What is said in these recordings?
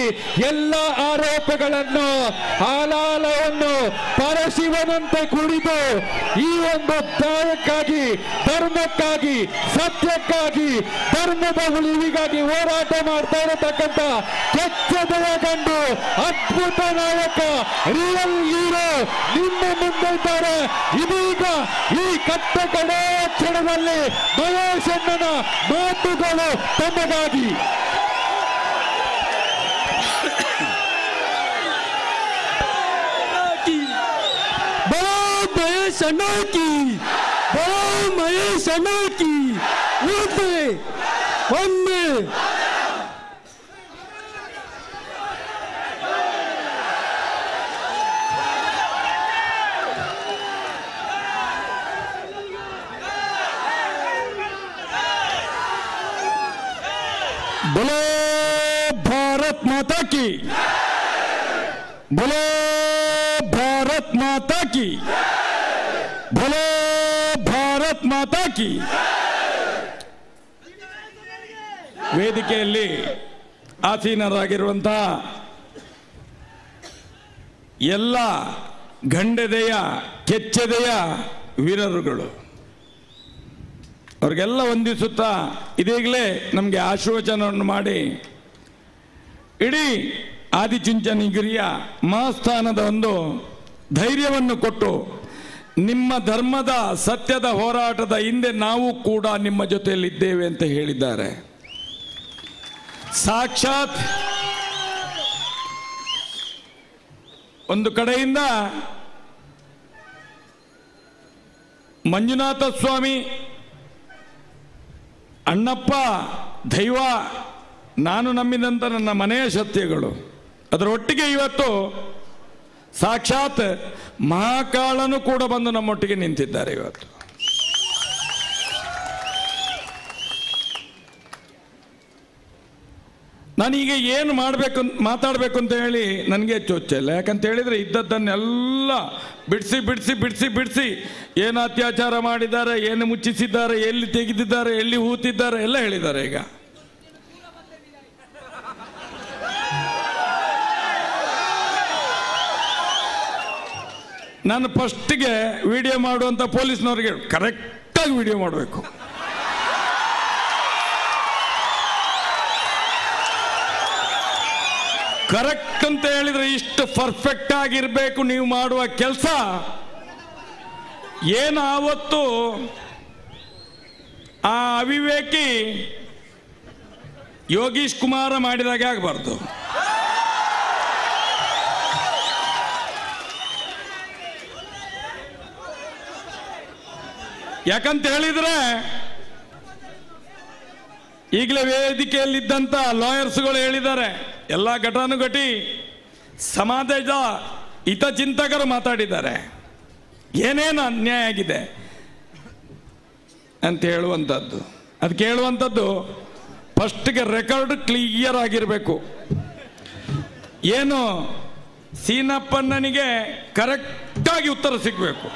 ಎಲ್ಲ ಆರೋಪಗಳನ್ನು ಹಾಲಾಲವನ್ನು ಪರಶಿವನಂತೆ ಕುಡಿದು ಈ ಒಂದು ನ್ಯಾಯಕ್ಕಾಗಿ ಧರ್ಮಕ್ಕಾಗಿ ಸತ್ಯಕ್ಕಾಗಿ ಧರ್ಮದ ಉಳಿವಿಗಾಗಿ ಹೋರಾಟ ಮಾಡ್ತಾ ಇರತಕ್ಕಂತ ಕೆಚ್ಚದೆಯ ಗಂಡು ಅದ್ಭುತ ನಾಯಕ ರಿಯಲ್ ಹೀರೋ ನಿಮ್ಮ ಮುಂದೆ ಇದ್ದಾರೆ ಇದೀಗ ಈ ಕಟ್ಟ ಕಡೆ ಕ್ಷಣದಲ್ಲಿ ಮಹೇಶ್ ಅಣ್ಣನ ಮಾತುಗಳು ತಮಗಾಗಿ ಬರೋ ಮಹೇಶ್ ಅಣ್ಣಾಕಿ ಬರೋ ಮಹೇಶ್ ಅಣ್ಣಾಕಿ ಒಮ್ಮೆ ಒಮ್ಮೆ बोलो भारत माता की बोलो भारत माता की बोलो ಭಾರತ್ ಮಾತಾ ಕಿ ವೇದಿಕೆಯಲ್ಲಿ ಆಸೀನರಾಗಿರುವಂತಹ ಎಲ್ಲ ಗಂಡೆದೆಯ ಕೆಚ್ಚೆದೆಯ ವೀರರುಗಳು ಅವ್ರಿಗೆಲ್ಲ ವಂದಿಸುತ್ತಾ ಇದೀಗಲೇ ನಮಗೆ ಆಶೀರ್ವಚನವನ್ನು ಮಾಡಿ ಇಡೀ ಆದಿಚುಂಚನಗಿರಿಯ ಮಹಾಸ್ಥಾನದ ಒಂದು ಧೈರ್ಯವನ್ನು ಕೊಟ್ಟು ನಿಮ್ಮ ಧರ್ಮದ ಸತ್ಯದ ಹೋರಾಟದ ಹಿಂದೆ ನಾವು ಕೂಡ ನಿಮ್ಮ ಜೊತೆಯಲ್ಲಿದ್ದೇವೆ ಅಂತ ಹೇಳಿದ್ದಾರೆ ಸಾಕ್ಷಾತ್ ಒಂದು ಕಡೆಯಿಂದ ಮಂಜುನಾಥ ಸ್ವಾಮಿ ಅಣ್ಣಪ್ಪ ದೈವ ನಾನು ನಂಬಿದಂಥ ನನ್ನ ಮನೆಯ ಸತ್ಯಗಳು ಅದರ ಒಟ್ಟಿಗೆ ಇವತ್ತು ಸಾಕ್ಷಾತ್ ಮಹಾಕಾಳನು ಕೂಡ ಬಂದು ನಮ್ಮೊಟ್ಟಿಗೆ ನಿಂತಿದ್ದಾರೆ ಇವತ್ತು ನಾನೀಗ ಏನು ಮಾಡಬೇಕು ಮಾತಾಡಬೇಕು ಅಂತ ಹೇಳಿ ನನಗೆ ಚೊಚ್ಚಲ್ಲ ಯಾಕಂತ ಹೇಳಿದ್ರೆ ಇದ್ದದ್ದನ್ನೆಲ್ಲ ಬಿಡಿಸಿ ಬಿಡಿಸಿ ಬಿಡಿಸಿ ಬಿಡಿಸಿ ಏನು ಅತ್ಯಾಚಾರ ಮಾಡಿದ್ದಾರೆ ಏನು ಮುಚ್ಚಿಸಿದ್ದಾರೆ ಎಲ್ಲಿ ತೆಗೆದಿದ್ದಾರೆ ಎಲ್ಲಿ ಹೂತಿದ್ದಾರೆ ಎಲ್ಲ ಹೇಳಿದ್ದಾರೆ ಈಗ ನಾನು ಫಸ್ಟ್ಗೆ ವಿಡಿಯೋ ಮಾಡುವಂಥ ಪೊಲೀಸ್ನವ್ರಿಗೆ ಕರೆಕ್ಟಾಗಿ ವಿಡಿಯೋ ಮಾಡಬೇಕು ಕರೆಕ್ಟ್ ಅಂತ ಹೇಳಿದ್ರೆ ಇಷ್ಟು ಪರ್ಫೆಕ್ಟ್ ಆಗಿರ್ಬೇಕು ನೀವು ಮಾಡುವ ಕೆಲಸ ಏನು ಆವತ್ತು ಆ ಅವಿವೇಕಿ ಯೋಗೀಶ್ ಕುಮಾರ ಮಾಡಿದಾಗೆ ಆಗಬಾರ್ದು ಯಾಕಂತ ಹೇಳಿದ್ರೆ ಈಗಲೇ ವೇದಿಕೆಯಲ್ಲಿದ್ದಂಥ ಲಾಯರ್ಸ್ಗಳು ಹೇಳಿದ್ದಾರೆ ಎಲ್ಲ ಘಟಾನುಘಟಿ ಸಮಾಜದ ಹಿತಚಿಂತಕರು ಮಾತಾಡಿದ್ದಾರೆ ಏನೇನು ಅನ್ಯಾಯ ಆಗಿದೆ ಅಂತ ಹೇಳುವಂಥದ್ದು ಅದು ಕೇಳುವಂಥದ್ದು ಫಸ್ಟ್ಗೆ ರೆಕಾರ್ಡ್ ಕ್ಲಿಯರ್ ಆಗಿರಬೇಕು ಏನು ಸೀನಪ್ಪಣ್ಣನಿಗೆ ಕರೆಕ್ಟಾಗಿ ಉತ್ತರ ಸಿಗಬೇಕು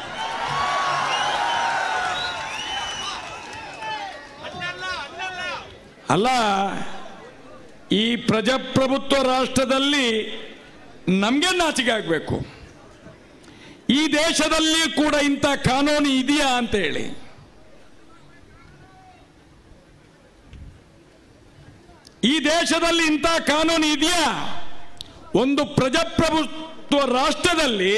ಅಲ್ಲ ಈ ಪ್ರಜಾಪ್ರಭುತ್ವ ರಾಷ್ಟ್ರದಲ್ಲಿ ನಮಗೆ ನಾಚಿಕೆ ಆಗಬೇಕು ಈ ದೇಶದಲ್ಲಿ ಕೂಡ ಇಂಥ ಕಾನೂನು ಇದೆಯಾ ಅಂತ ಹೇಳಿ ಈ ದೇಶದಲ್ಲಿ ಇಂಥ ಕಾನೂನು ಇದೆಯಾ ಒಂದು ಪ್ರಜಾಪ್ರಭುತ್ವ ರಾಷ್ಟ್ರದಲ್ಲಿ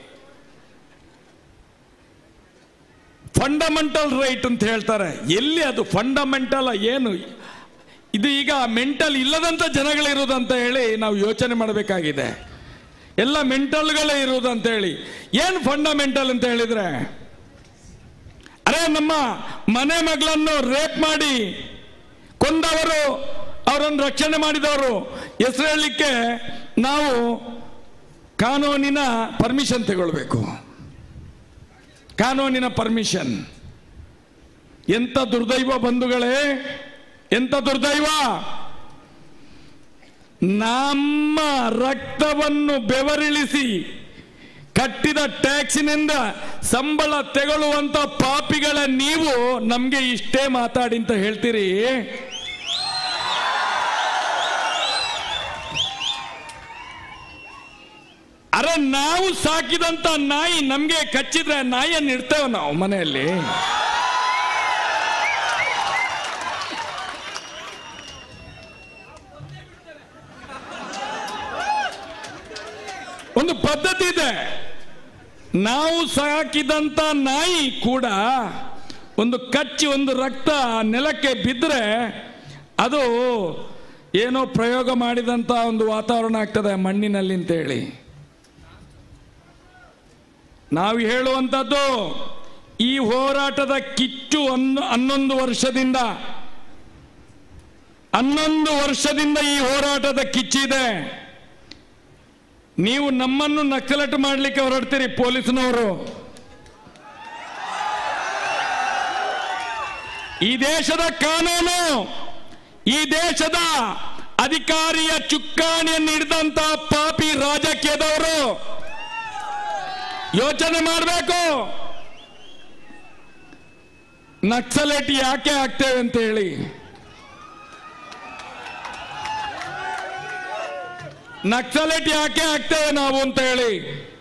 ಫಂಡಮೆಂಟಲ್ ರೈಟ್ ಅಂತ ಹೇಳ್ತಾರೆ ಎಲ್ಲಿ ಅದು ಫಂಡಮೆಂಟಲ್ ಏನು ಇದು ಈಗ ಮೆಂಟಲ್ ಇಲ್ಲದಂತ ಜನಗಳಿರುವುದಂತ ಹೇಳಿ ನಾವು ಯೋಚನೆ ಮಾಡಬೇಕಾಗಿದೆ ಎಲ್ಲ ಮೆಂಟಲ್ಗಳೇ ಇರುವುದಂತ ಹೇಳಿ ಏನು ಫಂಡಮೆಂಟಲ್ ಅಂತ ಹೇಳಿದ್ರೆ ಅರೆ ನಮ್ಮ ಮನೆ ಮಗಳನ್ನು ರೇಪ್ ಮಾಡಿ ಕೊಂದವರು ಅವರನ್ನು ರಕ್ಷಣೆ ಮಾಡಿದವರು ಹೆಸರು ಹೇಳಲಿಕ್ಕೆ ನಾವು ಕಾನೂನಿನ ಪರ್ಮಿಷನ್ ತಗೊಳ್ಬೇಕು ಕಾನೂನಿನ ಪರ್ಮಿಷನ್ ಎಂತ ದುರ್ದೈವ ಬಂಧುಗಳೇ ಎಂತ ದುರ್ದೈವ ನಮ್ಮ ರಕ್ತವನ್ನು ಬೆವರಿಳಿಸಿ ಕಟ್ಟಿದ ಟ್ಯಾಕ್ಸಿನಿಂದ ಸಂಬಳ ತೆಗೊಳ್ಳುವಂತ ಪಾಪಿಗಳ ನೀವು ನಮ್ಗೆ ಇಷ್ಟೇ ಮಾತಾಡಿ ಅಂತ ಹೇಳ್ತೀರಿ ನಾವು ಸಾಕಿದಂತ ನಾಯಿ ನಮ್ಗೆ ಕಚ್ಚಿದ್ರೆ ನಾಯಿಯನ್ನು ಇಡ್ತೇವೆ ನಾವು ಮನೆಯಲ್ಲಿ ಒಂದು ಪದ್ಧತಿ ಇದೆ ನಾವು ಸಾಕಿದಂತ ನಾಯಿ ಕೂಡ ಒಂದು ಕಚ್ಚಿ ಒಂದು ರಕ್ತ ನೆಲಕ್ಕೆ ಬಿದ್ದರೆ ಅದು ಏನೋ ಪ್ರಯೋಗ ಮಾಡಿದಂತ ಒಂದು ವಾತಾವರಣ ಆಗ್ತದೆ ಮಣ್ಣಿನಲ್ಲಿ ಅಂತೇಳಿ ನಾವು ಹೇಳುವಂಥದ್ದು ಈ ಹೋರಾಟದ ಕಿಚ್ಚು ಹನ್ನ ಹನ್ನೊಂದು ವರ್ಷದಿಂದ ಹನ್ನೊಂದು ವರ್ಷದಿಂದ ಈ ಹೋರಾಟದ ಕಿಚ್ಚಿದೆ ನೀವು ನಮ್ಮನ್ನು ನಕ್ಸಲಟ್ ಮಾಡಲಿಕ್ಕೆ ಹೊರಡ್ತೀರಿ ಪೊಲೀಸ್ನವರು ಈ ದೇಶದ ಕಾನೂನು ಈ ದೇಶದ ಅಧಿಕಾರಿಯ ಚುಕ್ಕಾಣಿಯನ್ನು ಹಿಡಿದಂತ ಪಾಪಿ ರಾಜಕೀಯದವರು ಯೋಚನೆ ಮಾಡಬೇಕು ನಕ್ಸಲೇಟ್ ಯಾಕೆ ಆಗ್ತೇವೆ ಅಂತ ಹೇಳಿ ನಕ್ಸಲೇಟ್ ಯಾಕೆ ಆಗ್ತೇವೆ ನಾವು ಅಂತ ಹೇಳಿ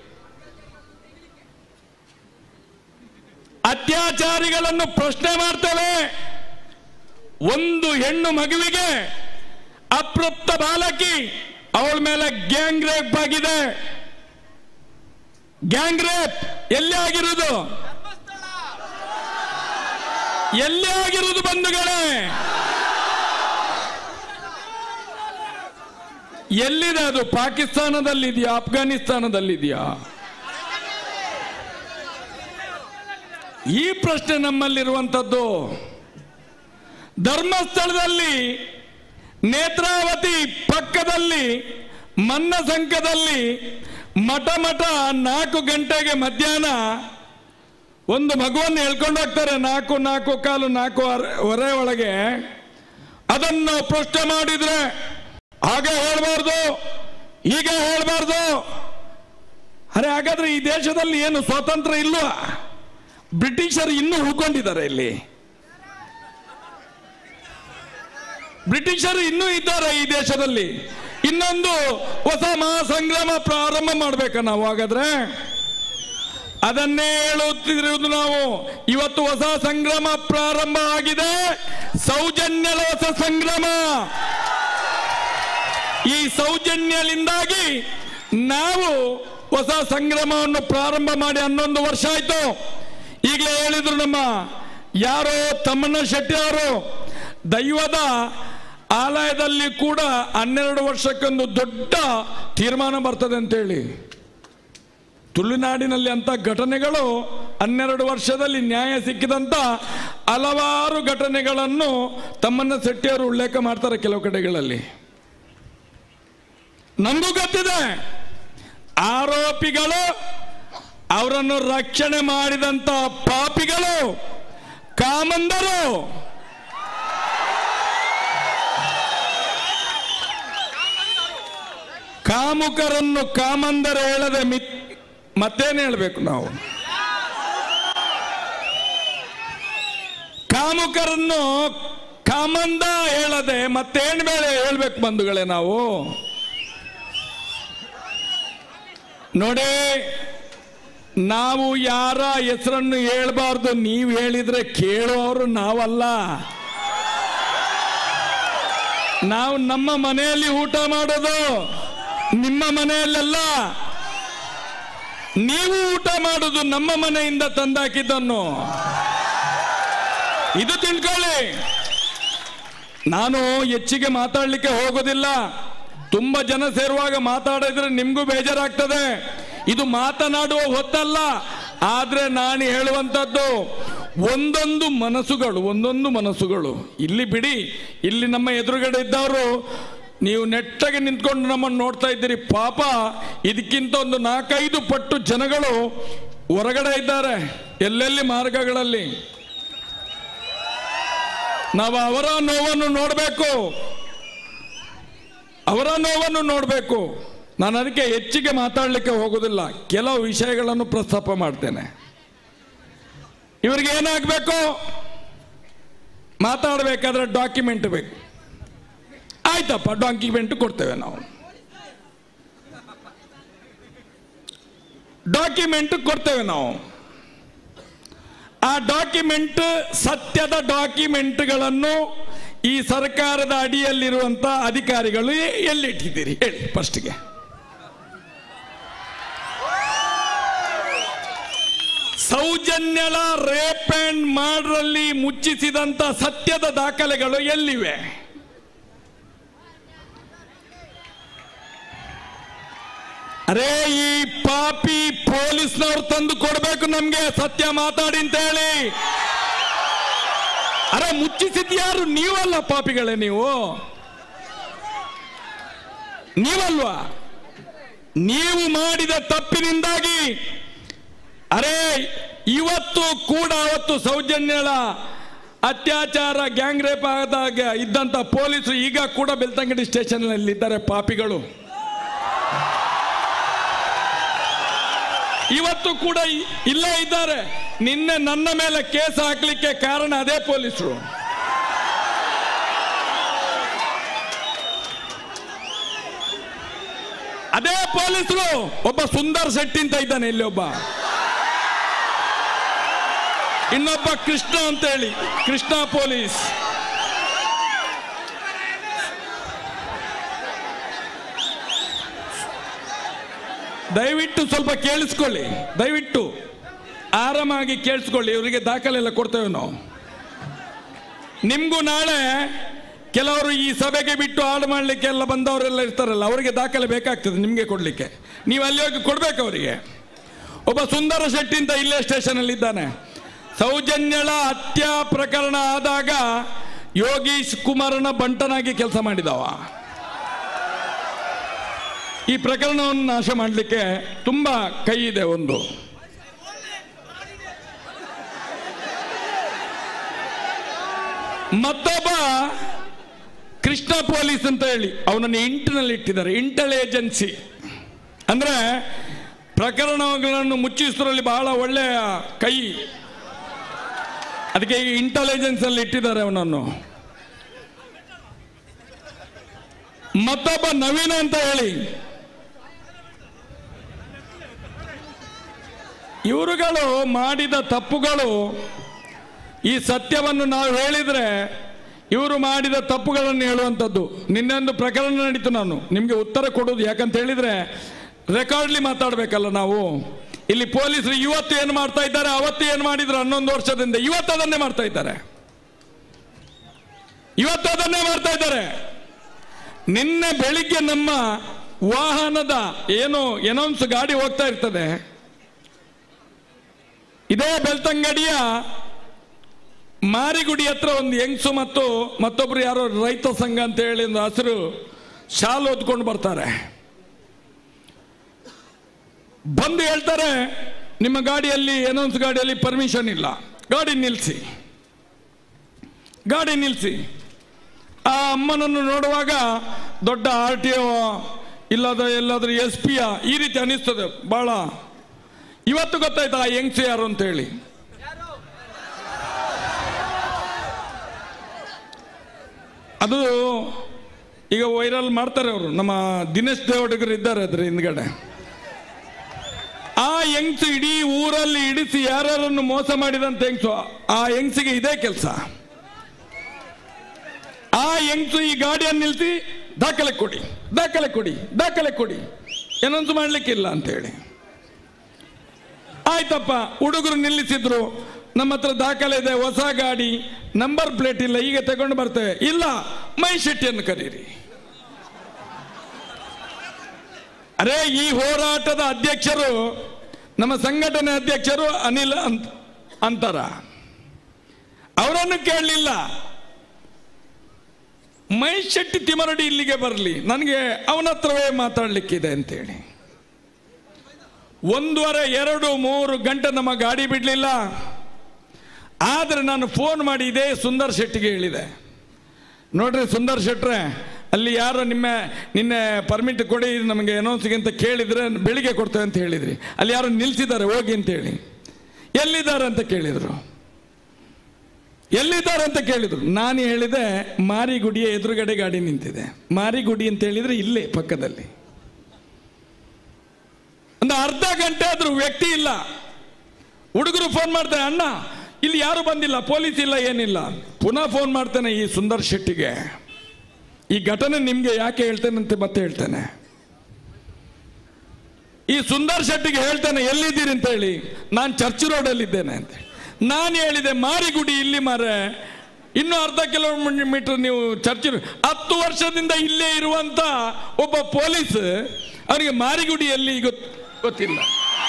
ಅತ್ಯಾಚಾರಿಗಳನ್ನು ಪ್ರಶ್ನೆ ಮಾಡ್ತೇವೆ ಒಂದು ಹೆಣ್ಣು ಮಗುವಿಗೆ ಅಪ್ರಾಪ್ತ ಬಾಲಕಿ ಅವಳ ಮೇಲೆ ಗ್ಯಾಂಗ್ ರೇಪ್ ಆಗಿದೆ ಗ್ಯಾಂಗ್ ರೇಪ್ ಎಲ್ಲಿ ಆಗಿರುವುದು ಎಲ್ಲಿ ಆಗಿರುವುದು ಬಂಧುಗಳೇ ಎಲ್ಲಿದೆ ಅದು ಪಾಕಿಸ್ತಾನದಲ್ಲಿದೆಯಾ ಅಫ್ಘಾನಿಸ್ತಾನದಲ್ಲಿದೆಯಾ ಈ ಪ್ರಶ್ನೆ ನಮ್ಮಲ್ಲಿರುವಂಥದ್ದು ಧರ್ಮಸ್ಥಳದಲ್ಲಿ ನೇತ್ರಾವತಿ ಪಕ್ಕದಲ್ಲಿ ಮನ್ನಸಂಕದಲ್ಲಿ ಮಠ ಮಠ ನಾಲ್ಕು ಗಂಟೆಗೆ ಮಧ್ಯಾಹ್ನ ಒಂದು ಮಗುವನ್ನು ಹೇಳ್ಕೊಂಡು ಹೋಗ್ತಾರೆ ನಾಲ್ಕು ನಾಲ್ಕು ಕಾಲು ನಾಲ್ಕು ಹೊರೆ ಒಳಗೆ ಅದನ್ನು ಪ್ರಶ್ನೆ ಮಾಡಿದ್ರೆ ಹಾಗೆ ಹೇಳ್ಬಾರ್ದು ಹೀಗೆ ಹೇಳ್ಬಾರ್ದು ಅರೆ ಹಾಗಾದ್ರೆ ಈ ದೇಶದಲ್ಲಿ ಏನು ಸ್ವಾತಂತ್ರ್ಯ ಇಲ್ವಾ ಬ್ರಿಟಿಷರು ಇನ್ನೂ ಉಳ್ಕೊಂಡಿದ್ದಾರೆ ಇಲ್ಲಿ ಬ್ರಿಟಿಷರು ಇನ್ನೂ ಇದ್ದಾರೆ ಈ ದೇಶದಲ್ಲಿ ಇನ್ನೊಂದು ಹೊಸ ಮಹಾಸಂಗ್ರಾಮ ಪ್ರಾರಂಭ ಮಾಡ್ಬೇಕಾ ನಾವು ಹಾಗಾದ್ರೆ ಅದನ್ನೇ ಹೇಳುತ್ತಿರುವುದು ನಾವು ಇವತ್ತು ಹೊಸ ಸಂಗ್ರಾಮ ಪ್ರಾರಂಭ ಆಗಿದೆ ಸೌಜನ್ಯದ ಹೊಸ ಸಂಗ್ರಾಮ ಈ ಸೌಜನ್ಯದಿಂದಾಗಿ ನಾವು ಹೊಸ ಸಂಗ್ರಾಮವನ್ನು ಪ್ರಾರಂಭ ಮಾಡಿ ಹನ್ನೊಂದು ವರ್ಷ ಆಯ್ತು ಈಗಲೇ ಹೇಳಿದ್ರು ನಮ್ಮ ಯಾರೋ ತಮ್ಮಣ್ಣ ಶೆಟ್ಟಿ ಅವರು ದೈವದ ಆಲಯದಲ್ಲಿ ಕೂಡ ಹನ್ನೆರಡು ವರ್ಷಕ್ಕೊಂದು ದೊಡ್ಡ ತೀರ್ಮಾನ ಬರ್ತದೆ ಅಂತೇಳಿ ತುಳುನಾಡಿನಲ್ಲಿ ಅಂತ ಘಟನೆಗಳು ಹನ್ನೆರಡು ವರ್ಷದಲ್ಲಿ ನ್ಯಾಯ ಸಿಕ್ಕಿದಂತ ಹಲವಾರು ಘಟನೆಗಳನ್ನು ತಮ್ಮನ್ನ ಶೆಟ್ಟಿಯವರು ಉಲ್ಲೇಖ ಮಾಡ್ತಾರೆ ಕೆಲವು ಕಡೆಗಳಲ್ಲಿ ನಮಗೂ ಗೊತ್ತಿದೆ ಆರೋಪಿಗಳು ಅವರನ್ನು ರಕ್ಷಣೆ ಮಾಡಿದಂತ ಪಾಪಿಗಳು ಕಾಮಂದರು ಕಾಮುಕರನ್ನು ಕಾಮಂದರ ಹೇಳದೆ ಮಿತ್ ಮತ್ತೇನು ಹೇಳಬೇಕು ನಾವು ಕಾಮುಕರನ್ನು ಕಾಮಂದ ಹೇಳದೆ ಮತ್ತೇನ್ ಬೇಳೆ ಹೇಳ್ಬೇಕು ಬಂಧುಗಳೇ ನಾವು ನೋಡಿ ನಾವು ಯಾರ ಹೆಸರನ್ನು ಹೇಳ್ಬಾರ್ದು ನೀವು ಹೇಳಿದ್ರೆ ಕೇಳೋರು ನಾವಲ್ಲ ನಾವು ನಮ್ಮ ಮನೆಯಲ್ಲಿ ಊಟ ಮಾಡೋದು ನಿಮ್ಮ ಮನೆಯಲ್ಲೆಲ್ಲ ನೀವು ಊಟ ಮಾಡೋದು ನಮ್ಮ ಮನೆಯಿಂದ ತಂದಾಕಿದ್ದನ್ನು ಇದು ತಿಳ್ಕೊಳ್ಳಿ ನಾನು ಹೆಚ್ಚಿಗೆ ಮಾತಾಡಲಿಕ್ಕೆ ಹೋಗೋದಿಲ್ಲ ತುಂಬಾ ಜನ ಸೇರುವಾಗ ಮಾತಾಡಿದ್ರೆ ನಿಮ್ಗೂ ಬೇಜಾರಾಗ್ತದೆ ಇದು ಮಾತನಾಡುವ ಹೊತ್ತಲ್ಲ ಆದ್ರೆ ನಾನು ಹೇಳುವಂಥದ್ದು ಒಂದೊಂದು ಮನಸ್ಸುಗಳು ಒಂದೊಂದು ಮನಸ್ಸುಗಳು ಇಲ್ಲಿ ಬಿಡಿ ಇಲ್ಲಿ ನಮ್ಮ ಎದುರುಗಡೆ ಇದ್ದವರು ನೀವು ನೆಟ್ಟಗೆ ನಿಂತ್ಕೊಂಡು ನಮ್ಮನ್ನು ನೋಡ್ತಾ ಇದ್ದೀರಿ ಪಾಪ ಇದಕ್ಕಿಂತ ಒಂದು ನಾಲ್ಕೈದು ಪಟ್ಟು ಜನಗಳು ಹೊರಗಡೆ ಇದ್ದಾರೆ ಎಲ್ಲೆಲ್ಲಿ ಮಾರ್ಗಗಳಲ್ಲಿ ನಾವು ಅವರ ನೋವನ್ನು ನೋಡಬೇಕು ಅವರ ನೋವನ್ನು ನೋಡಬೇಕು ನಾನು ಅದಕ್ಕೆ ಹೆಚ್ಚಿಗೆ ಮಾತಾಡಲಿಕ್ಕೆ ಹೋಗೋದಿಲ್ಲ ಕೆಲವು ವಿಷಯಗಳನ್ನು ಪ್ರಸ್ತಾಪ ಮಾಡ್ತೇನೆ ಇವರಿಗೆ ಏನಾಗಬೇಕು ಮಾತಾಡಬೇಕಾದ್ರೆ ಡಾಕ್ಯುಮೆಂಟ್ ಬೇಕು ಆಯ್ತಪ್ಪ ಡಾಕ್ಯುಮೆಂಟ್ ಕೊಡ್ತೇವೆ ನಾವು ಡಾಕ್ಯುಮೆಂಟ್ ಕೊಡ್ತೇವೆ ನಾವು ಆ ಡಾಕ್ಯುಮೆಂಟ್ ಸತ್ಯದ ಡಾಕ್ಯುಮೆಂಟ್ಗಳನ್ನು ಈ ಸರ್ಕಾರದ ಅಡಿಯಲ್ಲಿರುವಂತ ಅಧಿಕಾರಿಗಳು ಎ- ಎಲ್ಲಿಟ್ಟಿದ್ದೀರಿ ಹೇಳಿ ಫಸ್ಟ್ಗೆ ಸೌಜನ್ಯಳ ರೇಪ್ ಅಂಡ್ ಮಾಡ್ರಲ್ಲಿ ಮುಚ್ಚಿಸಿದಂತ ಸತ್ಯದ ದಾಖಲೆಗಳು ಎಲ್ಲಿವೆ ಅರೇ ಈ ಪಾಪಿ ಪೊಲೀಸ್ನವ್ರು ತಂದು ಕೊಡ್ಬೇಕು ನಮ್ಗೆ ಸತ್ಯ ಮಾತಾಡಿ ಅಂತ ಹೇಳಿ ಅರೆ ಮುಚ್ಚಿಸಿದ್ ಯಾರು ನೀವಲ್ಲ ಪಾಪಿಗಳೇ ನೀವು ನೀವಲ್ವಾ ನೀವು ಮಾಡಿದ ತಪ್ಪಿನಿಂದಾಗಿ ಅರೇ ಇವತ್ತು ಕೂಡ ಅವತ್ತು ಸೌಜನ್ಯಳ ಅತ್ಯಾಚಾರ ಗ್ಯಾಂಗ್ ರೇಪ್ ಆದಾಗ ಇದ್ದಂತ ಪೊಲೀಸರು ಈಗ ಕೂಡ ಬೆಳ್ತಂಗಡಿ ಸ್ಟೇಷನ್ ನಲ್ಲಿ ಇದ್ದಾರೆ ಪಾಪಿಗಳು ಇವತ್ತು ಕೂಡ ಇ- ಇಲ್ಲೇ ಇದ್ದಾರೆ ನಿನ್ನೆ ನನ್ನ ಮೇಲೆ ಕೇಸ್ ಹಾಕ್ಲಿಕ್ಕೆ ಕಾರಣ ಅದೇ ಪೊಲೀಸರು ಅದೇ ಪೊಲೀಸರು ಒಬ್ಬ ಸುಂದರ್ ಶೆಟ್ಟಿ ಅಂತ ಇದ್ದಾನೆ ಇಲ್ಲಿ ಒಬ್ಬ ಇನ್ನೊಬ್ಬ ಕೃಷ್ಣ ಅಂತ ಹೇಳಿ ಕೃಷ್ಣ ಪೊಲೀಸ್ ದಯವಿಟ್ಟು ಸ್ವಲ್ಪ ಕೇಳಿಸ್ಕೊಳ್ಳಿ ದಯವಿಟ್ಟು ಆರಾಮಾಗಿ ಕೇಳಿಸ್ಕೊಳ್ಳಿ ಇವರಿಗೆ ದಾಖಲೆ ಎಲ್ಲ ಕೊಡ್ತೇವೆ ನಾವು ನಿಮ್ಗೂ ನಾಳೆ ಕೆಲವರು ಈ ಸಭೆಗೆ ಬಿಟ್ಟು ಹಾಡು ಮಾಡಲಿಕ್ಕೆ ಎಲ್ಲ ಬಂದವರೆಲ್ಲ ಇರ್ತಾರಲ್ಲ ಅವರಿಗೆ ದಾಖಲೆ ಬೇಕಾಗ್ತದೆ ನಿಮಗೆ ಕೊಡಲಿಕ್ಕೆ ನೀವು ಅಲ್ಲಿ ಹೋಗಿ ಕೊಡ್ಬೇಕು ಅವರಿಗೆ ಒಬ್ಬ ಸುಂದರ ಶೆಟ್ಟಿ ಅಂತ ಇಲ್ಲೇ ಸ್ಟೇಷನ್ ಅಲ್ಲಿ ಇದ್ದಾನೆ ಸೌಜನ್ಯಳ ಹತ್ಯಾ ಪ್ರಕರಣ ಆದಾಗ ಯೋಗೀಶ್ ಕುಮಾರನ ಬಂಟನಾಗಿ ಕೆಲಸ ಮಾಡಿದವ ಈ ಪ್ರಕರಣವನ್ನು ನಾಶ ಮಾಡಲಿಕ್ಕೆ ತುಂಬಾ ಕೈ ಇದೆ ಒಂದು ಮತ್ತೊಬ್ಬ ಕೃಷ್ಣ ಪೊಲೀಸ್ ಅಂತ ಹೇಳಿ ಅವನನ್ನು ಇಂಟಿನಲ್ಲಿ ಇಟ್ಟಿದ್ದಾರೆ ಇಂಟಲ್ ಏಜೆನ್ಸಿ ಅಂದ್ರೆ ಪ್ರಕರಣಗಳನ್ನು ಮುಚ್ಚಿಸುವುದರಲ್ಲಿ ಬಹಳ ಒಳ್ಳೆಯ ಕೈ ಅದಕ್ಕೆ ಈ ಇಂಟೆಲಿಜೆನ್ಸ್ ಅಲ್ಲಿ ಇಟ್ಟಿದ್ದಾರೆ ಅವನನ್ನು ಮತ್ತೊಬ್ಬ ನವೀನ ಅಂತ ಹೇಳಿ ಇವರುಗಳು ಮಾಡಿದ ತಪ್ಪುಗಳು ಈ ಸತ್ಯವನ್ನು ನಾವು ಹೇಳಿದ್ರೆ ಇವರು ಮಾಡಿದ ತಪ್ಪುಗಳನ್ನು ಹೇಳುವಂಥದ್ದು ನಿನ್ನೊಂದು ಪ್ರಕರಣ ನಡೀತು ನಾನು ನಿಮಗೆ ಉತ್ತರ ಕೊಡೋದು ಯಾಕಂತ ಹೇಳಿದ್ರೆ ರೆಕಾರ್ಡ್ಲಿ ಮಾತಾಡಬೇಕಲ್ಲ ನಾವು ಇಲ್ಲಿ ಪೊಲೀಸರು ಇವತ್ತು ಏನು ಮಾಡ್ತಾ ಇದ್ದಾರೆ ಅವತ್ತು ಏನು ಮಾಡಿದ್ರು ಹನ್ನೊಂದು ವರ್ಷದಿಂದ ಇವತ್ತು ಅದನ್ನೇ ಮಾಡ್ತಾ ಇದ್ದಾರೆ ಇವತ್ತು ಅದನ್ನೇ ಮಾಡ್ತಾ ಇದ್ದಾರೆ ನಿನ್ನೆ ಬೆಳಿಗ್ಗೆ ನಮ್ಮ ವಾಹನದ ಏನು ಎನೌನ್ಸ್ ಗಾಡಿ ಹೋಗ್ತಾ ಇರ್ತದೆ ಇದೇ ಬೆಳ್ತಂಗಡಿಯ ಮಾರಿಗುಡಿ ಹತ್ರ ಒಂದು ಹೆಂಗ್ಸು ಮತ್ತು ಮತ್ತೊಬ್ರು ಯಾರೋ ರೈತ ಸಂಘ ಅಂತ ಹೇಳಿ ಒಂದು ಹಸಿರು ಶಾಲ್ ಓದ್ಕೊಂಡು ಬರ್ತಾರೆ ಬಂದು ಹೇಳ್ತಾರೆ ನಿಮ್ಮ ಗಾಡಿಯಲ್ಲಿ ಏನೊಂದು ಗಾಡಿಯಲ್ಲಿ ಪರ್ಮಿಷನ್ ಇಲ್ಲ ಗಾಡಿ ನಿಲ್ಲಿಸಿ ಗಾಡಿ ನಿಲ್ಲಿಸಿ ಆ ಅಮ್ಮನನ್ನು ನೋಡುವಾಗ ದೊಡ್ಡ ಆರ್ ಟಿ ಒ ಇಲ್ಲದ ಎಲ್ಲಾದ್ರೂ ಎಸ್ ಪಿಯ ಈ ರೀತಿ ಅನಿಸ್ತದೆ ಬಹಳ ಇವತ್ತು ಗೊತ್ತಾಯ್ತು ಆ ಯಂಗ್ಸ್ ಯಾರು ಅಂತ ಹೇಳಿ ಅದು ಈಗ ವೈರಲ್ ಮಾಡ್ತಾರೆ ಅವರು ನಮ್ಮ ದಿನೇಶ್ ದೇವಟಗರು ಇದ್ದಾರೆ ಅದ್ರ ಹಿಂದ್ಗಡೆ ಆ ಯಂಗ್ಸ್ ಇಡೀ ಊರಲ್ಲಿ ಇಡಿಸಿ ಯಾರ್ಯಾರನ್ನು ಮೋಸ ಮಾಡಿದಂತ ಯಂಗ್ಸು ಆ ಯಂಗ್ಸಿಗೆ ಇದೇ ಕೆಲಸ ಆ ಯಂಗ್ಸು ಈ ಗಾಡಿಯನ್ನು ನಿಲ್ಲಿಸಿ ದಾಖಲೆ ಕೊಡಿ ದಾಖಲೆ ಕೊಡಿ ದಾಖಲೆ ಕೊಡಿ ಏನೊಂದು ಮಾಡ್ಲಿಕ್ಕಿಲ್ಲ ಅಂತ ಹೇಳಿ ಆಯ್ತಪ್ಪ ಹುಡುಗರು ನಿಲ್ಲಿಸಿದ್ರು ನಮ್ಮ ಹತ್ರ ದಾಖಲೆ ಇದೆ ಹೊಸ ಗಾಡಿ ನಂಬರ್ ಪ್ಲೇಟ್ ಇಲ್ಲ ಈಗ ತಗೊಂಡು ಬರ್ತೇವೆ ಇಲ್ಲ ಮೈ ಶೆಟ್ಟಿಯನ್ನು ಕರೀರಿ ಅರೇ ಈ ಹೋರಾಟದ ಅಧ್ಯಕ್ಷರು ನಮ್ಮ ಸಂಘಟನೆ ಅಧ್ಯಕ್ಷರು ಅನಿಲ್ ಅಂತ ಅಂತಾರ ಅವರನ್ನು ಕೇಳಲಿಲ್ಲ ಮಹೇಶ್ ಶೆಟ್ಟಿ ತಿಮರಡಿ ಇಲ್ಲಿಗೆ ಬರಲಿ ನನಗೆ ಅವನ ಹತ್ರವೇ ಮಾತಾಡ್ಲಿಕ್ಕಿದೆ ಅಂತೇಳಿ ಒಂದೂವರೆ ಎರಡು ಮೂರು ಗಂಟೆ ನಮ್ಮ ಗಾಡಿ ಬಿಡಲಿಲ್ಲ ಆದರೆ ನಾನು ಫೋನ್ ಮಾಡಿ ಇದೇ ಸುಂದರ್ ಶೆಟ್ಟಿಗೆ ಹೇಳಿದೆ ನೋಡ್ರಿ ಸುಂದರ್ ಶೆಟ್ರೆ ಅಲ್ಲಿ ಯಾರೋ ನಿಮ್ಮ ನಿನ್ನೆ ಪರ್ಮಿಟ್ ಕೊಡಿ ನಮಗೆ ಅನೌನ್ಸಿಗೆ ಅಂತ ಕೇಳಿದ್ರೆ ಬೆಳಿಗ್ಗೆ ಕೊಡ್ತೇವೆ ಅಂತ ಹೇಳಿದ್ರಿ ಅಲ್ಲಿ ಯಾರೋ ನಿಲ್ಸಿದ್ದಾರೆ ಹೋಗಿ ಅಂತ ಹೇಳಿ ಎಲ್ಲಿದ್ದಾರೆ ಅಂತ ಕೇಳಿದರು ಎಲ್ಲಿದ್ದಾರೆ ಅಂತ ಕೇಳಿದ್ರು ನಾನು ಹೇಳಿದೆ ಮಾರಿಗುಡಿಯ ಎದುರುಗಡೆ ಗಾಡಿ ನಿಂತಿದೆ ಮಾರಿಗುಡಿ ಅಂತ ಹೇಳಿದ್ರೆ ಇಲ್ಲೇ ಪಕ್ಕದಲ್ಲಿ ಒಂದು ಅರ್ಧ ಗಂಟೆ ಆದ್ರೂ ವ್ಯಕ್ತಿ ಇಲ್ಲ ಹುಡುಗರು ಫೋನ್ ಮಾಡ್ತಾರೆ ಅಣ್ಣ ಇಲ್ಲಿ ಯಾರು ಬಂದಿಲ್ಲ ಪೊಲೀಸ್ ಇಲ್ಲ ಏನಿಲ್ಲ ಪುನಃ ಫೋನ್ ಮಾಡ್ತೇನೆ ಈ ಸುಂದರ್ ಶೆಟ್ಟಿಗೆ ಈ ಘಟನೆ ನಿಮ್ಗೆ ಯಾಕೆ ಹೇಳ್ತೇನೆ ಅಂತ ಮತ್ತೆ ಹೇಳ್ತೇನೆ ಈ ಸುಂದರ್ ಶೆಟ್ಟಿಗೆ ಹೇಳ್ತೇನೆ ಎಲ್ಲಿದ್ದೀರಿ ಅಂತ ಹೇಳಿ ನಾನು ಚರ್ಚ್ ರೋಡಲ್ಲಿ ಇದ್ದೇನೆ ಅಂತ ನಾನು ಹೇಳಿದೆ ಮಾರಿಗುಡಿ ಇಲ್ಲಿ ಮಾರೆ ಇನ್ನು ಅರ್ಧ ಕಿಲೋಮೀಟರ್ ನೀವು ಚರ್ಚ್ ಹತ್ತು ವರ್ಷದಿಂದ ಇಲ್ಲೇ ಇರುವಂತ ಒಬ್ಬ ಪೊಲೀಸ್ ಅವನಿಗೆ ಮಾರಿಗುಡಿಯಲ್ಲಿ ಗೊತ್ ಗೊತ್ತಿಲ್ಲ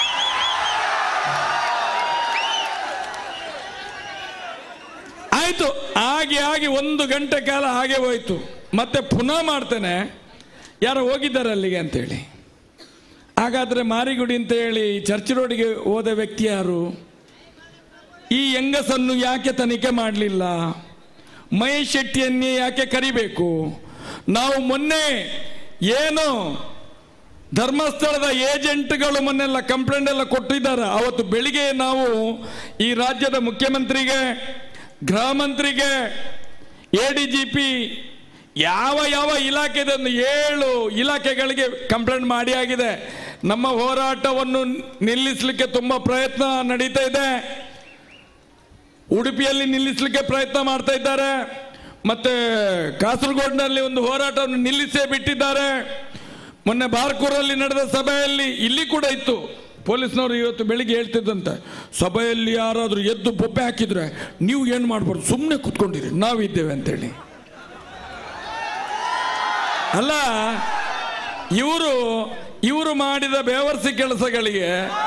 ಆಯ್ತು ಹಾಗೆ ಹಾಗೆ ಒಂದು ಗಂಟೆ ಕಾಲ ಹಾಗೆ ಹೋಯ್ತು ಮತ್ತೆ ಪುನಃ ಮಾಡ್ತೇನೆ ಯಾರೋ ಹೋಗಿದ್ದಾರೆ ಅಲ್ಲಿಗೆ ಅಂತೇಳಿ ಹಾಗಾದ್ರೆ ಮಾರಿಗುಡಿ ಅಂತ ಹೇಳಿ ಚರ್ಚ್ ರೋಡಿಗೆ ಹೋದ ವ್ಯಕ್ತಿ ಯಾರು ಈ ಹೆಂಗಸನ್ನು ಯಾಕೆ ತನಿಖೆ ಮಾಡಲಿಲ್ಲ ಮಹೇಶ್ ಶೆಟ್ಟಿಯನ್ನೇ ಯಾಕೆ ಕರಿಬೇಕು ನಾವು ಮೊನ್ನೆ ಏನು ಧರ್ಮಸ್ಥಳದ ಏಜೆಂಟ್ಗಳು ಮೊನ್ನೆಲ್ಲ ಕಂಪ್ಲೇಂಟ್ ಎಲ್ಲ ಕೊಟ್ಟಿದ್ದಾರೆ ಅವತ್ತು ಬೆಳಿಗ್ಗೆ ನಾವು ಈ ರಾಜ್ಯದ ಮುಖ್ಯಮಂತ್ರಿಗೆ ಗೃಹ ಮಂತ್ರಿಗೆ ಎ ಡಿ ಜಿ ಪಿ ಯಾವ ಯಾವ ಇಲಾಖೆದ ಒಂದು ಏಳು ಇಲಾಖೆಗಳಿಗೆ ಕಂಪ್ಲೇಂಟ್ ಮಾಡಿ ಆಗಿದೆ ನಮ್ಮ ಹೋರಾಟವನ್ನು ನಿಲ್ಲಿಸಲಿಕ್ಕೆ ತುಂಬ ಪ್ರಯತ್ನ ನಡೀತಾ ಇದೆ ಉಡುಪಿಯಲ್ಲಿ ನಿಲ್ಲಿಸಲಿಕ್ಕೆ ಪ್ರಯತ್ನ ಮಾಡ್ತಾ ಇದ್ದಾರೆ ಮತ್ತೆ ಕಾಸರಗೋಡಿನಲ್ಲಿ ಒಂದು ಹೋರಾಟವನ್ನು ನಿಲ್ಲಿಸೇ ಬಿಟ್ಟಿದ್ದಾರೆ ಮೊನ್ನೆ ಬಾರ್ಕೂರಲ್ಲಿ ನಡೆದ ಸಭೆಯಲ್ಲಿ ಇಲ್ಲಿ ಕೂಡ ಇತ್ತು ಪೊಲೀಸ್ನವರು ಇವತ್ತು ಬೆಳಿಗ್ಗೆ ಹೇಳ್ತಿದ್ದಂತೆ ಸಭೆಯಲ್ಲಿ ಯಾರಾದರೂ ಎದ್ದು ಬೊಬ್ಬೆ ಹಾಕಿದ್ರೆ ನೀವು ಏನು ಮಾಡ್ಬಾರ್ದು ಸುಮ್ಮನೆ ಕುತ್ಕೊಂಡಿರಿ ನಾವಿದ್ದೇವೆ ಅಂತೇಳಿ ಅಲ್ಲ ಇವರು ಇವರು ಮಾಡಿದ ಬೇವರ್ಸಿ ಕೆಲಸಗಳಿಗೆ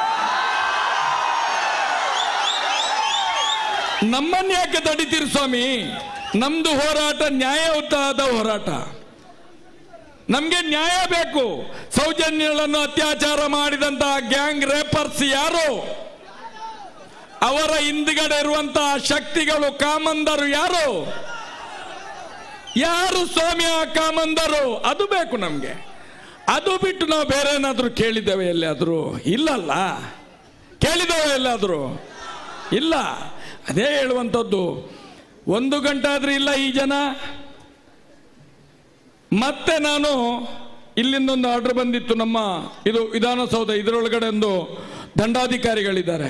ನಮ್ಮನ್ನು ಯಾಕೆ ತಡಿತೀರಿ ಸ್ವಾಮಿ ನಮ್ದು ಹೋರಾಟ ನ್ಯಾಯಯುತವಾದ ಹೋರಾಟ ನಮ್ಗೆ ನ್ಯಾಯ ಬೇಕು ಸೌಜನ್ಯಗಳನ್ನು ಅತ್ಯಾಚಾರ ಮಾಡಿದಂತಹ ಗ್ಯಾಂಗ್ ರೇಪರ್ಸ್ ಯಾರು ಅವರ ಹಿಂದ್ಗಡೆ ಇರುವಂತಹ ಶಕ್ತಿಗಳು ಕಾಮಂದರು ಯಾರು ಯಾರು ಸ್ವಾಮಿ ಆ ಕಾಮಂದರು ಅದು ಬೇಕು ನಮ್ಗೆ ಅದು ಬಿಟ್ಟು ನಾವು ಬೇರೆ ಏನಾದರೂ ಕೇಳಿದ್ದೇವೆ ಎಲ್ಲಿಯಾದರೂ ಇಲ್ಲಲ್ಲ ಕೇಳಿದ್ದೇವೆ ಎಲ್ಲಾದರೂ ಇಲ್ಲ ಅದೇ ಹೇಳುವಂಥದ್ದು ಒಂದು ಗಂಟೆ ಆದ್ರೆ ಇಲ್ಲ ಈ ಜನ ಮತ್ತೆ ನಾನು ಇಲ್ಲಿಂದೊಂದು ಆರ್ಡರ್ ಬಂದಿತ್ತು ನಮ್ಮ ಇದು ವಿಧಾನಸೌಧ ಇದರೊಳಗಡೆ ಒಂದು ದಂಡಾಧಿಕಾರಿಗಳಿದ್ದಾರೆ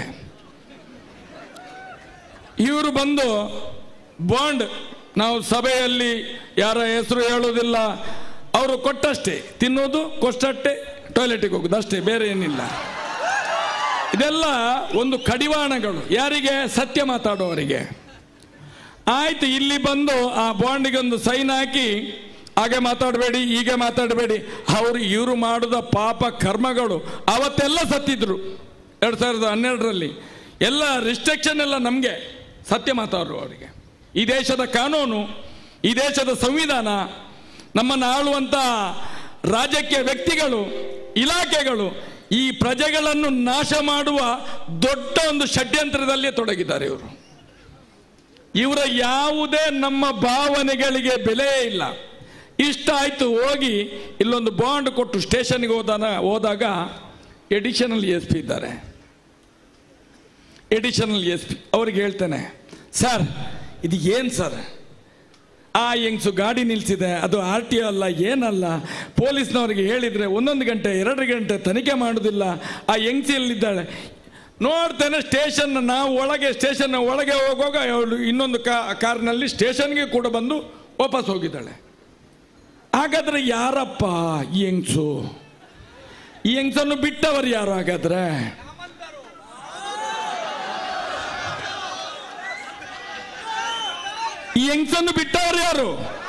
ಇವರು ಬಂದು ಬಾಂಡ್ ನಾವು ಸಭೆಯಲ್ಲಿ ಯಾರ ಹೆಸರು ಹೇಳೋದಿಲ್ಲ ಅವರು ಕೊಟ್ಟಷ್ಟೇ ತಿನ್ನೋದು ಕೊಟ್ಟಷ್ಟೇ ಟಾಯ್ಲೆಟಿಗೆ ಹೋಗೋದು ಅಷ್ಟೇ ಬೇರೆ ಏನಿಲ್ಲ ಇದೆಲ್ಲ ಒಂದು ಕಡಿವಾಣಗಳು ಯಾರಿಗೆ ಸತ್ಯ ಮಾತಾಡೋವರಿಗೆ ಆಯ್ತು ಇಲ್ಲಿ ಬಂದು ಆ ಬಾಂಡಿಗೆ ಒಂದು ಸೈನ್ ಹಾಕಿ ಹಾಗೆ ಮಾತಾಡಬೇಡಿ ಹೀಗೆ ಮಾತಾಡಬೇಡಿ ಅವರು ಇವರು ಮಾಡಿದ ಪಾಪ ಕರ್ಮಗಳು ಅವತ್ತೆಲ್ಲ ಸತ್ತಿದ್ರು ಎರಡು ಸಾವಿರದ ಹನ್ನೆರಡರಲ್ಲಿ ಎಲ್ಲ ರಿಸ್ಟ್ರಿಕ್ಷನ್ ಎಲ್ಲ ನಮಗೆ ಸತ್ಯ ಮಾತಾಡರು ಅವರಿಗೆ ಈ ದೇಶದ ಕಾನೂನು ಈ ದೇಶದ ಸಂವಿಧಾನ ನಮ್ಮನ್ನು ಆಳುವಂಥ ರಾಜಕೀಯ ವ್ಯಕ್ತಿಗಳು ಇಲಾಖೆಗಳು ಈ ಪ್ರಜೆಗಳನ್ನು ನಾಶ ಮಾಡುವ ದೊಡ್ಡ ಒಂದು ಷಡ್ಯಂತ್ರದಲ್ಲಿ ತೊಡಗಿದ್ದಾರೆ ಇವರು ಇವರ ಯಾವುದೇ ನಮ್ಮ ಭಾವನೆಗಳಿಗೆ ಬೆಲೆಯೇ ಇಲ್ಲ ಇಷ್ಟ ಆಯ್ತು ಹೋಗಿ ಇಲ್ಲೊಂದು ಬಾಂಡ್ ಕೊಟ್ಟು ಸ್ಟೇಷನ್ಗೆ ಹೋದಾನ ಹೋದಾಗ ಎಡಿಷನಲ್ ಎಸ್ ಪಿ ಇದ್ದಾರೆ ಎಡಿಷನಲ್ ಎಸ್ ಪಿ ಅವ್ರಿಗೆ ಹೇಳ್ತೇನೆ ಸರ್ ಇದು ಏನು ಸರ್ ಆ ಹೆಂಗ್ಸು ಗಾಡಿ ನಿಲ್ಸಿದೆ ಅದು ಆರ್ ಟಿ ಅಲ್ಲ ಏನಲ್ಲ ಪೊಲೀಸ್ನವರಿಗೆ ಹೇಳಿದರೆ ಒಂದೊಂದು ಗಂಟೆ ಎರಡು ಗಂಟೆ ತನಿಖೆ ಮಾಡೋದಿಲ್ಲ ಆ ಹೆಂಗ್ಸಿ ಎಲ್ಲಿದ್ದಾಳೆ ನೋಡ್ತೇನೆ ಸ್ಟೇಷನ್ ನಾವು ಒಳಗೆ ಸ್ಟೇಷನ್ ಒಳಗೆ ಹೋಗುವಾಗ ಅವಳು ಇನ್ನೊಂದು ಕಾ ಕಾರ್ನಲ್ಲಿ ಸ್ಟೇಷನ್ಗೆ ಕೂಡ ಬಂದು ವಾಪಸ್ ಹೋಗಿದ್ದಾಳೆ ಹಾಗಾದ್ರೆ ಯಾರಪ್ಪ ಈ ಹೆಂಗ್ಸು ಈ ಹೆಂಗ್ಸನ್ನು ಬಿಟ್ಟವರು ಯಾರು ಹಾಗಾದ್ರೆ ಈ ಹೆಂಗ್ಸನ್ನು ಬಿಟ್ಟವರು ಯಾರು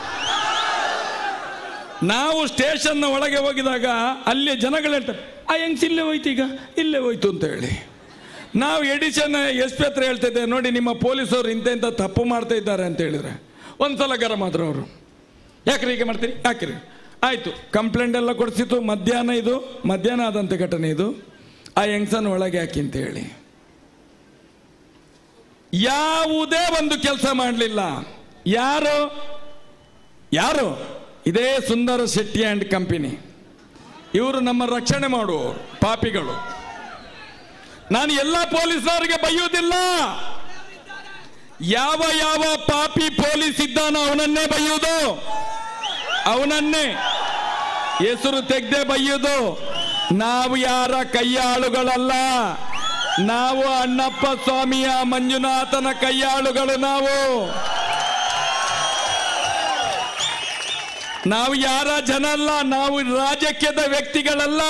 ನಾವು ಸ್ಟೇಷನ್ ಒಳಗೆ ಹೋಗಿದಾಗ ಅಲ್ಲಿ ಜನಗಳು ಹೇಳ್ತಾರೆ ಆ ಹೆಂಗ್ಸ್ ಇಲ್ಲೇ ಹೋಯ್ತು ಈಗ ಇಲ್ಲೇ ಹೋಯ್ತು ಅಂತ ಹೇಳಿ ನಾವು ಎಡಿಷನ್ ಎಸ್ ಪಿ ಹತ್ರ ಹೇಳ್ತಿದ್ದೆ ನೋಡಿ ನಿಮ್ಮ ಪೊಲೀಸರು ಇಂಥ ಇಂಥ ತಪ್ಪು ಮಾಡ್ತಾ ಇದ್ದಾರೆ ಅಂತ ಹೇಳಿದ್ರೆ ಒಂದ್ಸಲ ಗರಂ ಆದ್ರು ಅವರು ಯಾಕ್ರಿ ಹೀಗೆ ಮಾಡ್ತೀರಿ ಯಾಕ್ರಿ ಆಯ್ತು ಕಂಪ್ಲೇಂಟ್ ಎಲ್ಲ ಕೊಡಿಸಿತು ಮಧ್ಯಾಹ್ನ ಇದು ಮಧ್ಯಾಹ್ನ ಆದಂಥ ಘಟನೆ ಇದು ಆ ಹೆಂಗ್ಸನ್ ಒಳಗೆ ಹಾಕಿ ಅಂತ ಹೇಳಿ ಯಾವುದೇ ಒಂದು ಕೆಲಸ ಮಾಡಲಿಲ್ಲ ಯಾರು ಯಾರು ಇದೇ ಸುಂದರ ಶೆಟ್ಟಿ ಆ್ಯಂಡ್ ಕಂಪನಿ ಇವರು ನಮ್ಮ ರಕ್ಷಣೆ ಮಾಡುವವರು ಪಾಪಿಗಳು ನಾನು ಎಲ್ಲ ಪೊಲೀಸರಿಗೆ ಬೈಯುವುದಿಲ್ಲ ಯಾವ ಯಾವ ಪಾಪಿ ಪೊಲೀಸ್ ಇದ್ದಾನೋ ಅವನನ್ನೇ ಬೈಯುವುದು ಅವನನ್ನೇ ಹೆಸರು ತೆಗ್ದೆ ಬೈಯುವುದು ನಾವು ಯಾರ ಕೈಯಾಳುಗಳಲ್ಲ ನಾವು ಅಣ್ಣಪ್ಪ ಸ್ವಾಮಿಯ ಮಂಜುನಾಥನ ಕೈಯಾಳುಗಳು ನಾವು ನಾವು ಯಾರ ಜನ ಅಲ್ಲ ನಾವು ರಾಜಕೀಯದ ವ್ಯಕ್ತಿಗಳಲ್ಲ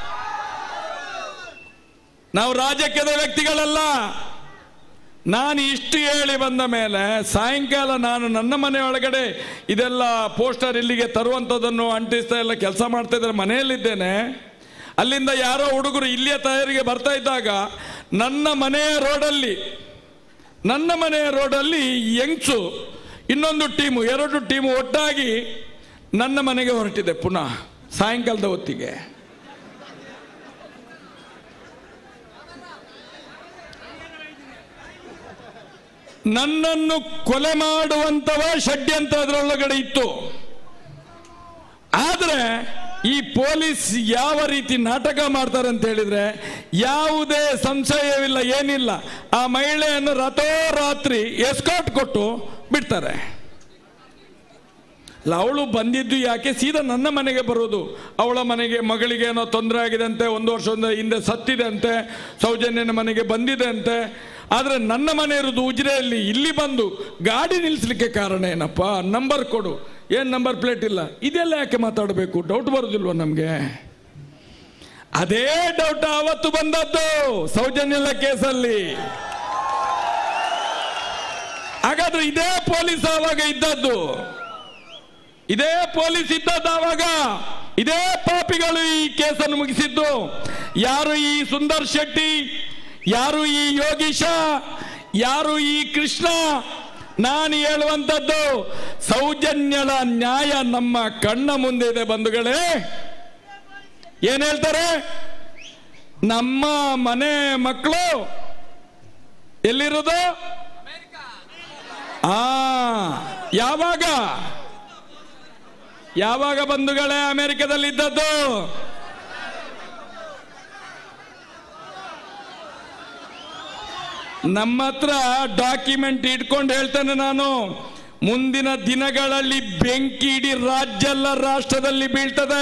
ನಾವು ರಾಜಕೀಯದ ವ್ಯಕ್ತಿಗಳಲ್ಲ ನಾನು ಇಷ್ಟು ಹೇಳಿ ಬಂದ ಮೇಲೆ ಸಾಯಂಕಾಲ ನಾನು ನನ್ನ ಮನೆ ಒಳಗಡೆ ಇದೆಲ್ಲ ಪೋಸ್ಟರ್ ಇಲ್ಲಿಗೆ ತರುವಂಥದ್ದನ್ನು ಅಂಟಿಸ್ತಾ ಎಲ್ಲ ಕೆಲಸ ಮಾಡ್ತಾ ಇದ್ದಾರೆ ಮನೆಯಲ್ಲಿದ್ದೇನೆ ಅಲ್ಲಿಂದ ಯಾರೋ ಹುಡುಗರು ಇಲ್ಲಿಯ ತಯಾರಿಗೆ ಬರ್ತಾ ಇದ್ದಾಗ ನನ್ನ ಮನೆಯ ರೋಡಲ್ಲಿ ನನ್ನ ಮನೆಯ ರೋಡಲ್ಲಿ ಯಂಗ್ಸು ಇನ್ನೊಂದು ಟೀಮು ಎರಡು ಟೀಮು ಒಟ್ಟಾಗಿ ನನ್ನ ಮನೆಗೆ ಹೊರಟಿದೆ ಪುನಃ ಸಾಯಂಕಾಲದ ಹೊತ್ತಿಗೆ ನನ್ನನ್ನು ಕೊಲೆ ಮಾಡುವಂತವ ಷಡ್ಯಂತ್ರ ಅದರೊಳಗಡೆ ಇತ್ತು ಆದರೆ ಈ ಪೊಲೀಸ್ ಯಾವ ರೀತಿ ನಾಟಕ ಮಾಡ್ತಾರೆ ಅಂತ ಹೇಳಿದ್ರೆ ಯಾವುದೇ ಸಂಶಯವಿಲ್ಲ ಏನಿಲ್ಲ ಆ ಮಹಿಳೆಯನ್ನು ರಾತ್ರೋರಾತ್ರಿ ಎಸ್ಕಾಟ್ ಕೊಟ್ಟು ಬಿಡ್ತಾರೆ ಅಲ್ಲ ಅವಳು ಬಂದಿದ್ದು ಯಾಕೆ ಸೀದಾ ನನ್ನ ಮನೆಗೆ ಬರೋದು ಅವಳ ಮನೆಗೆ ಮಗಳಿಗೆ ಏನೋ ತೊಂದರೆ ಆಗಿದೆ ಅಂತೆ ಒಂದು ವರ್ಷದ ಹಿಂದೆ ಸತ್ತಿದೆ ಅಂತೆ ಸೌಜನ್ಯನ ಮನೆಗೆ ಬಂದಿದೆ ಅಂತೆ ಆದರೆ ನನ್ನ ಮನೆ ಇರೋದು ಉಜಿರೆಯಲ್ಲಿ ಇಲ್ಲಿ ಬಂದು ಗಾಡಿ ನಿಲ್ಲಿಸ್ಲಿಕ್ಕೆ ಕಾರಣ ಏನಪ್ಪ ನಂಬರ್ ಕೊಡು ಏನು ನಂಬರ್ ಪ್ಲೇಟ್ ಇಲ್ಲ ಇದೆಲ್ಲ ಯಾಕೆ ಮಾತಾಡಬೇಕು ಡೌಟ್ ಬರೋದಿಲ್ವ ನಮಗೆ ಅದೇ ಡೌಟ್ ಅವತ್ತು ಬಂದದ್ದು ಸೌಜನ್ಯಲ ಕೇಸಲ್ಲಿ ಹಾಗಾದ್ರೆ ಇದೇ ಪೊಲೀಸ್ ಆವಾಗ ಇದ್ದದ್ದು ಇದೇ ಪೊಲೀಸ್ ಇದ್ದದ್ದು ಆವಾಗ ಇದೇ ಪಾಪಿಗಳು ಈ ಕೇಸನ್ನು ಮುಗಿಸಿದ್ದು ಯಾರು ಈ ಸುಂದರ್ ಶೆಟ್ಟಿ ಯಾರು ಈ ಯೋಗೀಶ ಯಾರು ಈ ಕೃಷ್ಣ ನಾನು ಹೇಳುವಂಥದ್ದು ಸೌಜನ್ಯಳ ನ್ಯಾಯ ನಮ್ಮ ಕಣ್ಣ ಮುಂದೆ ಇದೆ ಬಂಧುಗಳೇ ಏನ್ ಹೇಳ್ತಾರೆ ನಮ್ಮ ಮನೆ ಮಕ್ಕಳು ಎಲ್ಲಿರೋದು ಆ ಯಾವಾಗ ಯಾವಾಗ ಬಂಧುಗಳೇ ಅಮೆರಿಕದಲ್ಲಿ ಇದ್ದದ್ದು ನಮ್ಮ ಹತ್ರ ಡಾಕ್ಯುಮೆಂಟ್ ಇಟ್ಕೊಂಡು ಹೇಳ್ತೇನೆ ನಾನು ಮುಂದಿನ ದಿನಗಳಲ್ಲಿ ಬೆಂಕಿ ಇಡೀ ರಾಜ್ಯ ಎಲ್ಲ ರಾಷ್ಟ್ರದಲ್ಲಿ ಬೀಳ್ತದೆ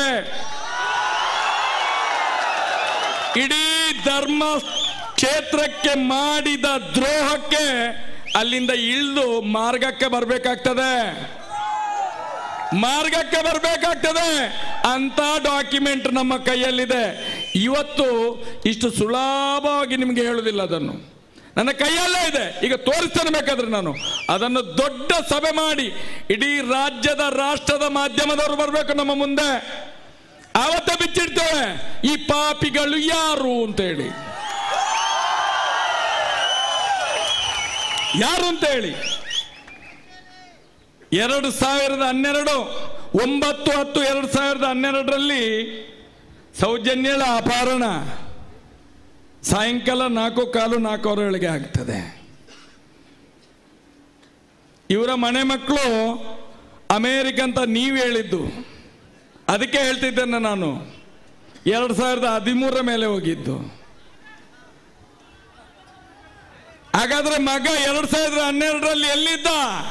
ಇಡೀ ಧರ್ಮ ಕ್ಷೇತ್ರಕ್ಕೆ ಮಾಡಿದ ದ್ರೋಹಕ್ಕೆ ಅಲ್ಲಿಂದ ಇಳಿದು ಮಾರ್ಗಕ್ಕೆ ಬರಬೇಕಾಗ್ತದೆ ಮಾರ್ಗಕ್ಕೆ ಬರಬೇಕಾಗ್ತದೆ ಅಂತ ಡಾಕ್ಯುಮೆಂಟ್ ನಮ್ಮ ಕೈಯಲ್ಲಿದೆ ಇವತ್ತು ಇಷ್ಟು ಸುಲಭವಾಗಿ ನಿಮಗೆ ಹೇಳುವುದಿಲ್ಲ ಅದನ್ನು ನನ್ನ ಕೈಯಲ್ಲೇ ಇದೆ ಈಗ ತೋರಿಸ್ತೇನೆ ಬೇಕಾದ್ರೆ ನಾನು ಅದನ್ನು ದೊಡ್ಡ ಸಭೆ ಮಾಡಿ ಇಡೀ ರಾಜ್ಯದ ರಾಷ್ಟ್ರದ ಮಾಧ್ಯಮದವರು ಬರಬೇಕು ನಮ್ಮ ಮುಂದೆ ಆವತ್ತೇ ಬಿಚ್ಚಿಡ್ತೇವೆ ಈ ಪಾಪಿಗಳು ಯಾರು ಅಂತೇಳಿ ಯಾರು ಅಂತ ಹೇಳಿ ಎರಡು ಸಾವಿರದ ಹನ್ನೆರಡು ಒಂಬತ್ತು ಹತ್ತು ಎರಡು ಸಾವಿರದ ಹನ್ನೆರಡರಲ್ಲಿ ಸೌಜನ್ಯಳ ಅಪಹರಣ ಸಾಯಂಕಾಲ ನಾಲ್ಕು ಕಾಲು ನಾಲ್ಕೂವರೆಗಳಿಗೆ ಆಗ್ತದೆ ಇವರ ಮನೆ ಮಕ್ಕಳು ಅಮೇರಿಕ ಅಂತ ನೀವು ಹೇಳಿದ್ದು ಅದಕ್ಕೆ ಹೇಳ್ತಿದ್ದೇನೆ ನಾನು ಎರಡು ಸಾವಿರದ ಹದಿಮೂರರ ಮೇಲೆ ಹೋಗಿದ್ದು ಹಾಗಾದ್ರೆ ಮಗ ಎರಡು ಸಾವಿರದ ಹನ್ನೆರಡರಲ್ಲಿ ಎಲ್ಲಿದ್ದ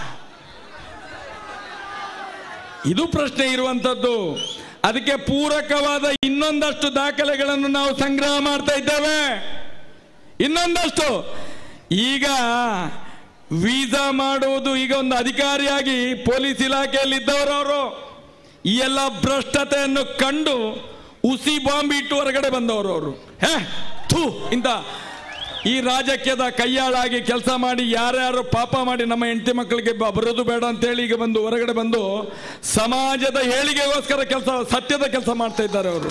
ಇದು ಪ್ರಶ್ನೆ ಇರುವಂತದ್ದು ಅದಕ್ಕೆ ಪೂರಕವಾದ ಇನ್ನೊಂದಷ್ಟು ದಾಖಲೆಗಳನ್ನು ನಾವು ಸಂಗ್ರಹ ಮಾಡ್ತಾ ಇದ್ದೇವೆ ಇನ್ನೊಂದಷ್ಟು ಈಗ ವೀಸಾ ಮಾಡುವುದು ಈಗ ಒಂದು ಅಧಿಕಾರಿಯಾಗಿ ಪೊಲೀಸ್ ಇಲಾಖೆಯಲ್ಲಿ ಇದ್ದವರು ಅವರು ಈ ಎಲ್ಲ ಭ್ರಷ್ಟತೆಯನ್ನು ಕಂಡು ಉಸಿ ಬಾಂಬ್ ಇಟ್ಟು ಹೊರಗಡೆ ಬಂದವರು ಅವರು ಹೇ ಥೂ ಇಂಥ ಈ ರಾಜಕೀಯದ ಕೈಯಾಳಾಗಿ ಕೆಲಸ ಮಾಡಿ ಯಾರ್ಯಾರು ಪಾಪ ಮಾಡಿ ನಮ್ಮ ಹೆಂಡತಿ ಮಕ್ಕಳಿಗೆ ಬ- ಬರೋದು ಬೇಡ ಅಂತೇಳಿ ಈಗ ಬಂದು ಹೊರಗಡೆ ಬಂದು ಸಮಾಜದ ಏಳಿಗೆಗೋಸ್ಕರ ಕೆಲಸ ಸತ್ಯದ ಕೆಲಸ ಮಾಡ್ತಾ ಇದ್ದಾರೆ ಅವರು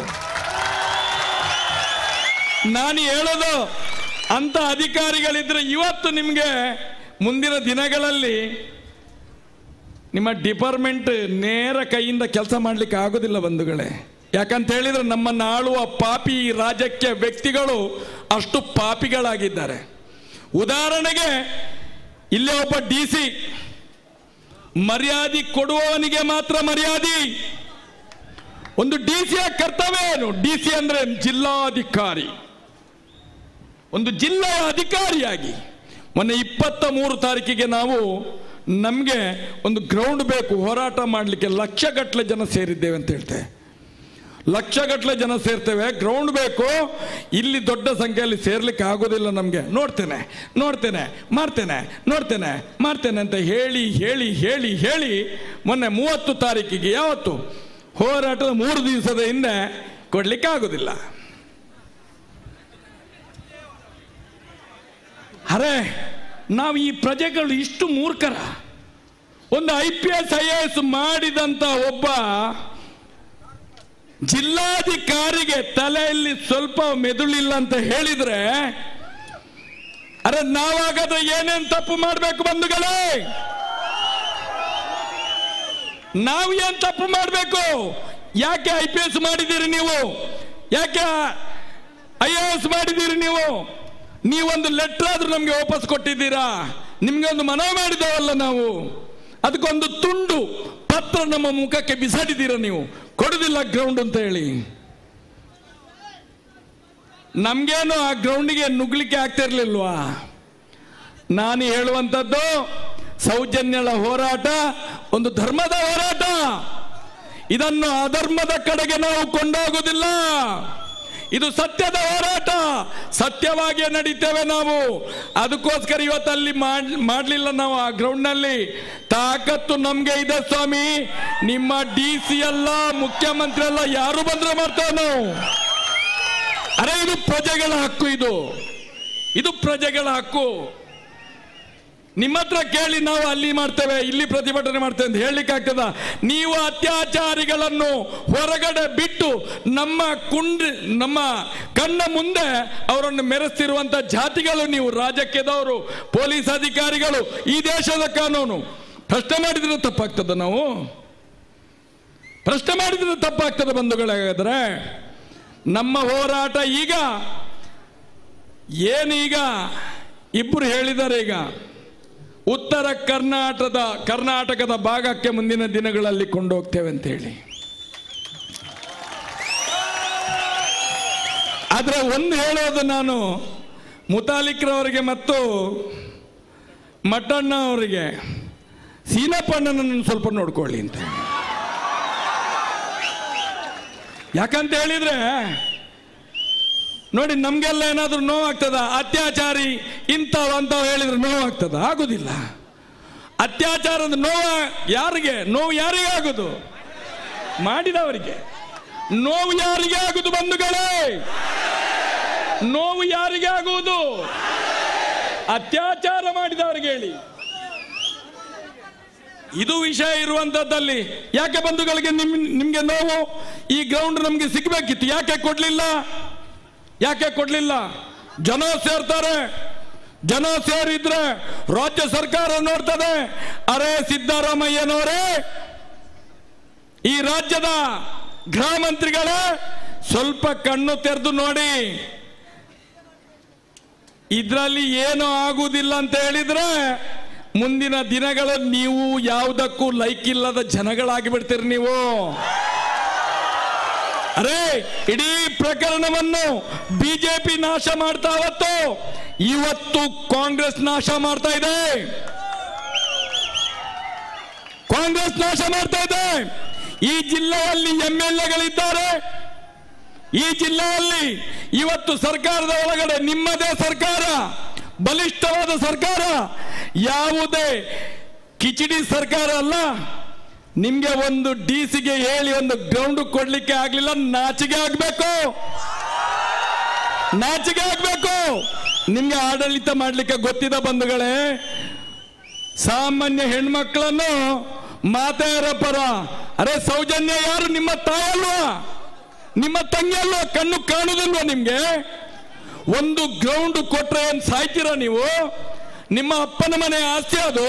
ನಾನು ಹೇಳೋದು ಅಂತ ಅಧಿಕಾರಿಗಳಿದ್ರೆ ಇವತ್ತು ನಿಮಗೆ ಮುಂದಿನ ದಿನಗಳಲ್ಲಿ ನಿಮ್ಮ ಡಿಪಾರ್ಟ್ಮೆಂಟ್ ನೇರ ಕೈಯಿಂದ ಕೆಲಸ ಮಾಡಲಿಕ್ಕೆ ಆಗೋದಿಲ್ಲ ಬಂಧುಗಳೇ ಯಾಕಂತ ಹೇಳಿದ್ರೆ ನಮ್ಮನ್ನು ಆಳುವ ಪಾಪಿ ಈ ರಾಜ್ಯಕ್ಕೆ ವ್ಯಕ್ತಿಗಳು ಅಷ್ಟು ಪಾಪಿಗಳಾಗಿದ್ದಾರೆ ಉದಾಹರಣೆಗೆ ಇಲ್ಲೇ ಒಬ್ಬ ಡಿ ಸಿ ಮರ್ಯಾದೆ ಕೊಡುವವನಿಗೆ ಮಾತ್ರ ಮರ್ಯಾದೆ ಒಂದು ಡಿ ಸಿಯ ಕರ್ತವ್ಯ ಏನು ಡಿ ಸಿ ಅಂದ್ರೆ ಜಿಲ್ಲಾಧಿಕಾರಿ ಒಂದು ಜಿಲ್ಲೆಯ ಅಧಿಕಾರಿಯಾಗಿ ಮೊನ್ನೆ ಇಪ್ಪತ್ತ ಮೂರು ತಾರೀಕಿಗೆ ನಾವು ನಮಗೆ ಒಂದು ಗ್ರೌಂಡ್ ಬೇಕು ಹೋರಾಟ ಮಾಡಲಿಕ್ಕೆ ಲಕ್ಷಗಟ್ಟಲೆ ಜನ ಸೇರಿದ್ದೇವೆ ಅಂತ ಹೇಳ್ತೇವೆ ಲಕ್ಷಗಟ್ಟಲೆ ಜನ ಸೇರ್ತೇವೆ ಗ್ರೌಂಡ್ ಬೇಕು ಇಲ್ಲಿ ದೊಡ್ಡ ಸಂಖ್ಯೆಯಲ್ಲಿ ಸೇರ್ಲಿಕ್ಕೆ ಆಗೋದಿಲ್ಲ ನಮಗೆ ನೋಡ್ತೇನೆ ನೋಡ್ತೇನೆ ಮಾಡ್ತೇನೆ ನೋಡ್ತೇನೆ ಮಾಡ್ತೇನೆ ಅಂತ ಹೇಳಿ ಹೇಳಿ ಹೇಳಿ ಹೇಳಿ ಮೊನ್ನೆ ಮೂವತ್ತು ತಾರೀಕಿಗೆ ಯಾವತ್ತು ಹೋರಾಟದ ಮೂರು ದಿವಸದ ಹಿಂದೆ ಕೊಡ್ಲಿಕ್ಕೆ ಆಗೋದಿಲ್ಲ ಅರೆ ನಾವು ಈ ಪ್ರಜೆಗಳು ಇಷ್ಟು ಮೂರ್ಖರ ಒಂದು I P S I A S ಮಾಡಿದಂತ ಒಬ್ಬ ಜಿಲ್ಲಾಧಿಕಾರಿಗೆ ತಲೆಯಲ್ಲಿ ಸ್ವಲ್ಪ ಮೆದುಳಿಲ್ಲ ಅಂತ ಹೇಳಿದ್ರೆ ಅರೆ ನಾವಾಗಾದ್ರೆ ಏನೇನ್ ತಪ್ಪು ಮಾಡಬೇಕು ಬಂಧುಗಳೇ ನಾವು ಏನ್ ತಪ್ಪು ಮಾಡಬೇಕು ಯಾಕೆ ಐ ಪಿ ಎಸ್ ಮಾಡಿದ್ದೀರಿ ನೀವು ಯಾಕೆ ಐ ಎ ಎಸ್ ಮಾಡಿದ್ದೀರಿ ನೀವು ನೀವೊಂದು ಲೆಟರ್ ಆದ್ರೂ ನಮ್ಗೆ ವಾಪಸ್ ಕೊಟ್ಟಿದ್ದೀರಾ ನಿಮ್ಗೆ ಒಂದು ಮನವಿ ಮಾಡಿದವಲ್ಲ ನಾವು ಅದಕ್ಕೊಂದು ತುಂಡು ಪತ್ರ ನಮ್ಮ ಮುಖಕ್ಕೆ ಬಿಸಾಡಿದ್ದೀರಾ ನೀವು ಕೊಡುದಿಲ್ಲ ಗ್ರೌಂಡ್ ಅಂತ ಹೇಳಿ ನಮ್ಗೇನು ಆ ಗ್ರೌಂಡಿಗೆ ನುಗ್ಲಿಕ್ಕೆ ಆಗ್ತಾ ಇರ್ಲಿಲ್ವಾ ನಾನು ಹೇಳುವಂಥದ್ದು ಸೌಜನ್ಯಳ ಹೋರಾಟ ಒಂದು ಧರ್ಮದ ಹೋರಾಟ ಇದನ್ನು ಅಧರ್ಮದ ಕಡೆಗೆ ನಾವು ಕೊಂಡೋಗುವುದಿಲ್ಲ ಇದು ಸತ್ಯದ ಹೋರಾಟ ಸತ್ಯವಾಗಿಯೇ ನಡೀತೇವೆ ನಾವು ಅದಕ್ಕೋಸ್ಕರ ಇವತ್ತು ಅಲ್ಲಿ ಮಾಡ್- ಮಾಡ್ಲಿಲ್ಲ ನಾವು ಆ ಗ್ರೌಂಡ್ನಲ್ಲಿ ತಾಕತ್ತು ನಮ್ಗೆ ಇದೆ ಸ್ವಾಮಿ ನಿಮ್ಮ ಡಿ ಸಿ ಅಲ್ಲ ಮುಖ್ಯಮಂತ್ರಿ ಅಲ್ಲ ಯಾರು ಬಂದ್ರೆ ಮಾಡ್ತೇವೆ ನಾವು ಅರೆ ಇದು ಪ್ರಜೆಗಳ ಹಕ್ಕು ಇದು ಇದು ಪ್ರಜೆಗಳ ಹಕ್ಕು ನಿಮ್ಮ ಹತ್ರ ಕೇಳಿ ನಾವು ಅಲ್ಲಿ ಮಾಡ್ತೇವೆ ಇಲ್ಲಿ ಪ್ರತಿಭಟನೆ ಮಾಡ್ತೇವೆ ಅಂತ ಹೇಳಲಿಕ್ಕೆ ಆಗ್ತದ ನೀವು ಅತ್ಯಾಚಾರಿಗಳನ್ನು ಹೊರಗಡೆ ಬಿಟ್ಟು ನಮ್ಮ ಕುಂಡ್ ನಮ್ಮ ಕಣ್ಣ ಮುಂದೆ ಅವರನ್ನು ಮೆರೆಸ್ತಿರುವಂತ ಜಾತಿಗಳು ನೀವು ರಾಜಕೀಯದವರು ಪೊಲೀಸ್ ಅಧಿಕಾರಿಗಳು ಈ ದೇಶದ ಕಾನೂನು ಪ್ರಶ್ನೆ ಮಾಡಿದ್ರೆ ತಪ್ಪಾಗ್ತದ ನಾವು ಪ್ರಶ್ನೆ ಮಾಡಿದ್ರೆ ತಪ್ಪಾಗ್ತದೆ ಬಂಧುಗಳಾಗಾದ್ರೆ ನಮ್ಮ ಹೋರಾಟ ಈಗ ಏನೀಗ ಇಬ್ಬರು ಹೇಳಿದ್ದಾರೆ ಈಗ ಉತ್ತರ ಕರ್ನಾಟಕದ ಕರ್ನಾಟಕದ ಭಾಗಕ್ಕೆ ಮುಂದಿನ ದಿನಗಳಲ್ಲಿ ಕೊಂಡೋಗ್ತೇವೆ ಅಂತ ಹೇಳಿ ಆದ್ರೆ ಒಂದು ಹೇಳೋದು ನಾನು ಮುತಾಲಿಕ್ರವರಿಗೆ ಮತ್ತು ಮಟ್ಟಣ್ಣ ಅವರಿಗೆ ಸೀನಪ್ಪಣ್ಣನನ್ನು ಸ್ವಲ್ಪ ನೋಡ್ಕೊಳ್ಳಿ ಅಂತ ಯಾಕಂತ ಹೇಳಿದ್ರೆ ನೋಡಿ ನಮ್ಗೆಲ್ಲ ಏನಾದ್ರೂ ನೋವಾಗ್ತದ ಅತ್ಯಾಚಾರಿ ಇಂಥವ್ ಅಂತವ್ ಹೇಳಿದ್ರೆ ನೋವಾಗ್ತದ ಆಗುದಿಲ್ಲ ಅತ್ಯಾಚಾರದ ನೋವ ಯಾರಿಗೆ ನೋವು ಯಾರಿಗೆ ಆಗುದು ಮಾಡಿದವರಿಗೆ ನೋವು ಯಾರಿಗೆ ಆಗುದು ಬಂಧುಗಳೇ ನೋವು ಯಾರಿಗೆ ಆಗುವುದು ಅತ್ಯಾಚಾರ ಮಾಡಿದವರಿಗೆ ಹೇಳಿ ಇದು ವಿಷಯ ಇರುವಂತದ್ದಲ್ಲಿ ಯಾಕೆ ಬಂಧುಗಳಿಗೆ ನಿಮ್ ನಿಮ್ಗೆ ನೋವು ಈ ಗ್ರೌಂಡ್ ನಮ್ಗೆ ಸಿಗ್ಬೇಕಿತ್ತು ಯಾಕೆ ಕೊಡ್ಲಿಲ್ಲ ಯಾಕೆ ಕೊಡ್ಲಿಲ್ಲ ಜನ ಸೇರ್ತಾರೆ ಜನ ಸೇರಿದ್ರೆ ರಾಜ್ಯ ಸರ್ಕಾರ ನೋಡ್ತದೆ ಅರೆ ಸಿದ್ದರಾಮಯ್ಯನವರೇ ಈ ರಾಜ್ಯದ ಗೃಹ ಮಂತ್ರಿಗಳೇ ಸ್ವಲ್ಪ ಕಣ್ಣು ತೆರೆದು ನೋಡಿ ಇದರಲ್ಲಿ ಏನು ಆಗುವುದಿಲ್ಲ ಅಂತ ಹೇಳಿದ್ರೆ ಮುಂದಿನ ದಿನಗಳಲ್ಲಿ ನೀವು ಯಾವುದಕ್ಕೂ ಲೈಕ್ ಇಲ್ಲದ ಜನಗಳಾಗಿ ಬಿಡ್ತೀರಿ ನೀವು ಅರೆ ಇಡೀ ಪ್ರಕರಣವನ್ನು ಬಿಜೆಪಿ ನಾಶ ಮಾಡ್ತಾ ಅವತ್ತು ಇವತ್ತು ಕಾಂಗ್ರೆಸ್ ನಾಶ ಮಾಡ್ತಾ ಇದೆ ಕಾಂಗ್ರೆಸ್ ನಾಶ ಮಾಡ್ತಾ ಇದೆ ಈ ಜಿಲ್ಲೆಯಲ್ಲಿ ಎಂ ಎಲ್ ಎಗಳಿದ್ದಾರೆ ಈ ಜಿಲ್ಲೆಯಲ್ಲಿ ಇವತ್ತು ಸರ್ಕಾರದ ಒಳಗಡೆ ನಿಮ್ಮದೇ ಸರ್ಕಾರ ಬಲಿಷ್ಠವಾದ ಸರ್ಕಾರ ಯಾವುದೇ ಕಿಚಡಿ ಸರ್ಕಾರ ಅಲ್ಲ ನಿಮ್ಗೆ ಒಂದು ಡಿ ಸಿಗೆ ಹೇಳಿ ಒಂದು ಗ್ರೌಂಡ್ ಕೊಡ್ಲಿಕ್ಕೆ ಆಗ್ಲಿಲ್ಲ ನಾಚಿಗೆ ಆಗ್ಬೇಕು ನಾಚಿಗೆ ಆಗ್ಬೇಕು ನಿಮ್ಗೆ ಆಡಳಿತ ಮಾಡ್ಲಿಕ್ಕೆ ಗೊತ್ತಿದ ಬಂಧುಗಳೇ ಸಾಮಾನ್ಯ ಹೆಣ್ಮಕ್ಳನ್ನು ಮಾತೆಯರ ಪರ ಅರೆ ಸೌಜನ್ಯ ಯಾರು ನಿಮ್ಮ ತಾಯಲ್ವಾ ನಿಮ್ಮ ತಂಗಿ ಅಲ್ವಾ ಕಣ್ಣು ಕಾಣುದಿಲ್ವಾ ನಿಮ್ಗೆ ಒಂದು ಗ್ರೌಂಡ್ ಕೊಟ್ರೆ ಏನ್ ಸಾಯ್ತೀರಾ ನೀವು ನಿಮ್ಮ ಅಪ್ಪನ ಮನೆ ಆಸ್ತಿ ಅದು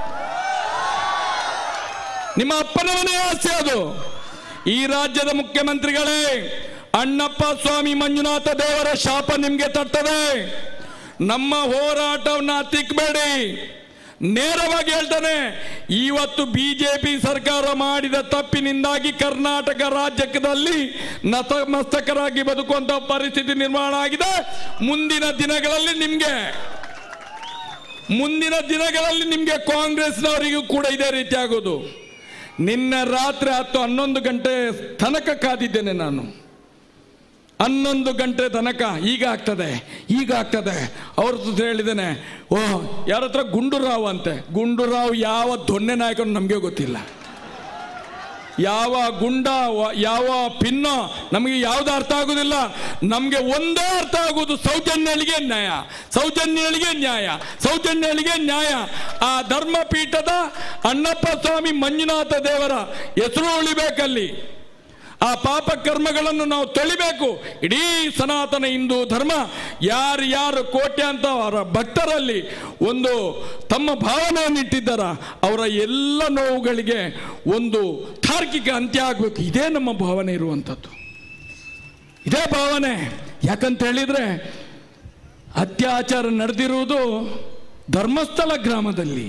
ನಿಮ್ಮ ಅಪ್ಪನ ಮನೆ ಆಸ್ತಿ ಅದು ಈ ರಾಜ್ಯದ ಮುಖ್ಯಮಂತ್ರಿಗಳೇ ಅಣ್ಣಪ್ಪ ಸ್ವಾಮಿ ಮಂಜುನಾಥ ದೇವರ ಶಾಪ ನಿಮ್ಗೆ ತಟ್ಟದೆ ನಮ್ಮ ಹೋರಾಟವನ್ನ ತಿಕ್ಕಬೇಡಿ ನೇರವಾಗಿ ಹೇಳ್ತಾನೆ ಇವತ್ತು ಬಿಜೆಪಿ ಸರ್ಕಾರ ಮಾಡಿದ ತಪ್ಪಿನಿಂದಾಗಿ ಕರ್ನಾಟಕ ರಾಜ್ಯದಲ್ಲಿ ನತಮಸ್ತಕರಾಗಿ ಬದುಕುವಂತ ಪರಿಸ್ಥಿತಿ ನಿರ್ಮಾಣ ಆಗಿದೆ ಮುಂದಿನ ದಿನಗಳಲ್ಲಿ ನಿಮ್ಗೆ ಮುಂದಿನ ದಿನಗಳಲ್ಲಿ ನಿಮ್ಗೆ ಕಾಂಗ್ರೆಸ್ನವರಿಗೂ ಕೂಡ ಇದೇ ರೀತಿ ಆಗೋದು ನಿನ್ನೆ ರಾತ್ರಿ ಹತ್ತು ಹನ್ನೊಂದು ಗಂಟೆ ತನಕ ಕಾದಿದ್ದೇನೆ ನಾನು ಹನ್ನೊಂದು ಗಂಟೆ ತನಕ ಈಗ ಆಗ್ತದೆ ಈಗ ಆಗ್ತದೆ ಅವ್ರ ಜೊತೆ ಹೇಳಿದ್ದೇನೆ ಓ ಯಾರ ಹತ್ರ ಗುಂಡೂರಾವ್ ಅಂತೆ ಗುಂಡೂರಾವ್ ಯಾವ ದೊಣ್ಣೆ ನಾಯಕನು ನಮಗೆ ಗೊತ್ತಿಲ್ಲ ಯಾವ ಗುಂಡ ವ- ಯಾವ ಪಿನ್ನ ನಮಗೆ ಯಾವ್ದು ಅರ್ಥ ಆಗುದಿಲ್ಲ ನಮಗೆ ಒಂದೇ ಅರ್ಥ ಆಗುವುದು ಸೌಜನ್ಯಳಿಗೆ ನ್ಯಾಯ ಸೌಜನ್ಯಳಿಗೆ ನ್ಯಾಯ ಸೌಜನ್ಯಳಿಗೆ ನ್ಯಾಯ ಆ ಧರ್ಮಪೀಠದ ಅಣ್ಣಪ್ಪ ಸ್ವಾಮಿ ಮಂಜುನಾಥ ದೇವರ ಹೆಸರು ಉಳಿಬೇಕಲ್ಲಿ ಆ ಪಾಪ ಕರ್ಮಗಳನ್ನು ನಾವು ತೊಳಿಬೇಕು ಇಡೀ ಸನಾತನ ಹಿಂದೂ ಧರ್ಮ ಯಾರು ಯಾರು ಕೋಟ್ಯಾಂತರ ಭಕ್ತರಲ್ಲಿ ಒಂದು ತಮ್ಮ ಭಾವನೆಯನ್ನು ಇಟ್ಟಿದ್ದಾರ ಅವರ ಎಲ್ಲ ನೋವುಗಳಿಗೆ ಒಂದು ತಾರ್ಕಿಕ ಅಂತ್ಯ ಆಗಬೇಕು ಇದೇ ನಮ್ಮ ಭಾವನೆ ಇರುವಂಥದ್ದು ಇದೇ ಭಾವನೆ ಯಾಕಂತ ಹೇಳಿದ್ರೆ ಅತ್ಯಾಚಾರ ನಡೆದಿರುವುದು ಧರ್ಮಸ್ಥಳ ಗ್ರಾಮದಲ್ಲಿ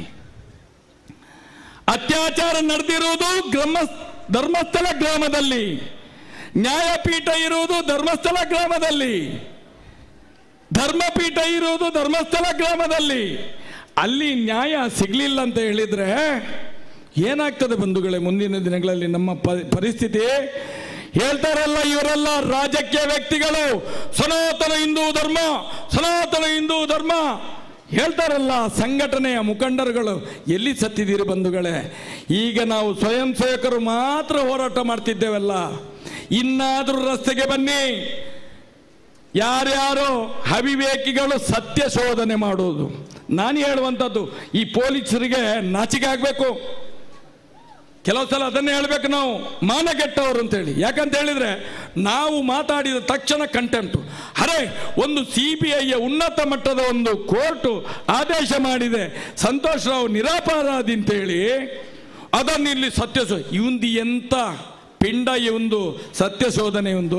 ಅತ್ಯಾಚಾರ ನಡೆದಿರುವುದು ಗ್ರಾಮ ಧರ್ಮಸ್ಥಳ ಗ್ರಾಮದಲ್ಲಿ ನ್ಯಾಯಪೀಠ ಇರುವುದು ಧರ್ಮಸ್ಥಳ ಗ್ರಾಮದಲ್ಲಿ ಧರ್ಮಪೀಠ ಇರುವುದು ಧರ್ಮಸ್ಥಳ ಗ್ರಾಮದಲ್ಲಿ ಅಲ್ಲಿ ನ್ಯಾಯ ಸಿಗ್ಲಿಲ್ಲ ಅಂತ ಹೇಳಿದ್ರೆ ಏನಾಗ್ತದೆ ಬಂಧುಗಳೇ ಮುಂದಿನ ದಿನಗಳಲ್ಲಿ ನಮ್ಮ ಪ- ಪರಿಸ್ಥಿತಿ ಹೇಳ್ತಾರಲ್ಲ ಇವರೆಲ್ಲ ರಾಜಕೀಯ ವ್ಯಕ್ತಿಗಳು ಸನಾತನ ಹಿಂದೂ ಧರ್ಮ ಸನಾತನ ಹಿಂದೂ ಧರ್ಮ ಹೇಳ್ತಾರಲ್ಲ ಸಂಘಟನೆಯ ಮುಖಂಡರುಗಳು ಎಲ್ಲಿ ಸತ್ತಿದ್ದೀರಿ ಬಂಧುಗಳೇ ಈಗ ನಾವು ಸ್ವಯಂ ಸೇವಕರು ಮಾತ್ರ ಹೋರಾಟ ಮಾಡ್ತಿದ್ದೇವಲ್ಲ ಇನ್ನಾದರೂ ರಸ್ತೆಗೆ ಬನ್ನಿ ಯಾರ್ಯಾರೋ ಅವಿವೇಕಿಗಳು ಸತ್ಯ ಶೋಧನೆ ಮಾಡುವುದು ನಾನು ಹೇಳುವಂಥದ್ದು ಈ ಪೊಲೀಸರಿಗೆ ನಾಚಿಕೆ ಆಗಬೇಕು ಕೆಲವು ಸಲ ಅದನ್ನೇ ಹೇಳ್ಬೇಕು ನಾವು ಮಾನಗೆಟ್ಟವರು ಅಂತೇಳಿ ಯಾಕಂತ ಹೇಳಿದ್ರೆ ನಾವು ಮಾತಾಡಿದ ತಕ್ಷಣ ಕಂಟೆಂಟು ಅರೆ ಒಂದು ಸಿ ಬಿ ಐಯ ಉನ್ನತ ಮಟ್ಟದ ಒಂದು ಕೋರ್ಟು ಆದೇಶ ಮಾಡಿದೆ ಸಂತೋಷ್ ರಾವ್ ನಿರಾಪರಾಧಿ ಅಂತೇಳಿ ಅದನ್ನು ಇಲ್ಲಿ ಸತ್ಯ ಶೋ ಇವಂದು ಎಂತ ಪಿಂಡ ಇವಂದು ಸತ್ಯ ಶೋಧನೆ ಒಂದು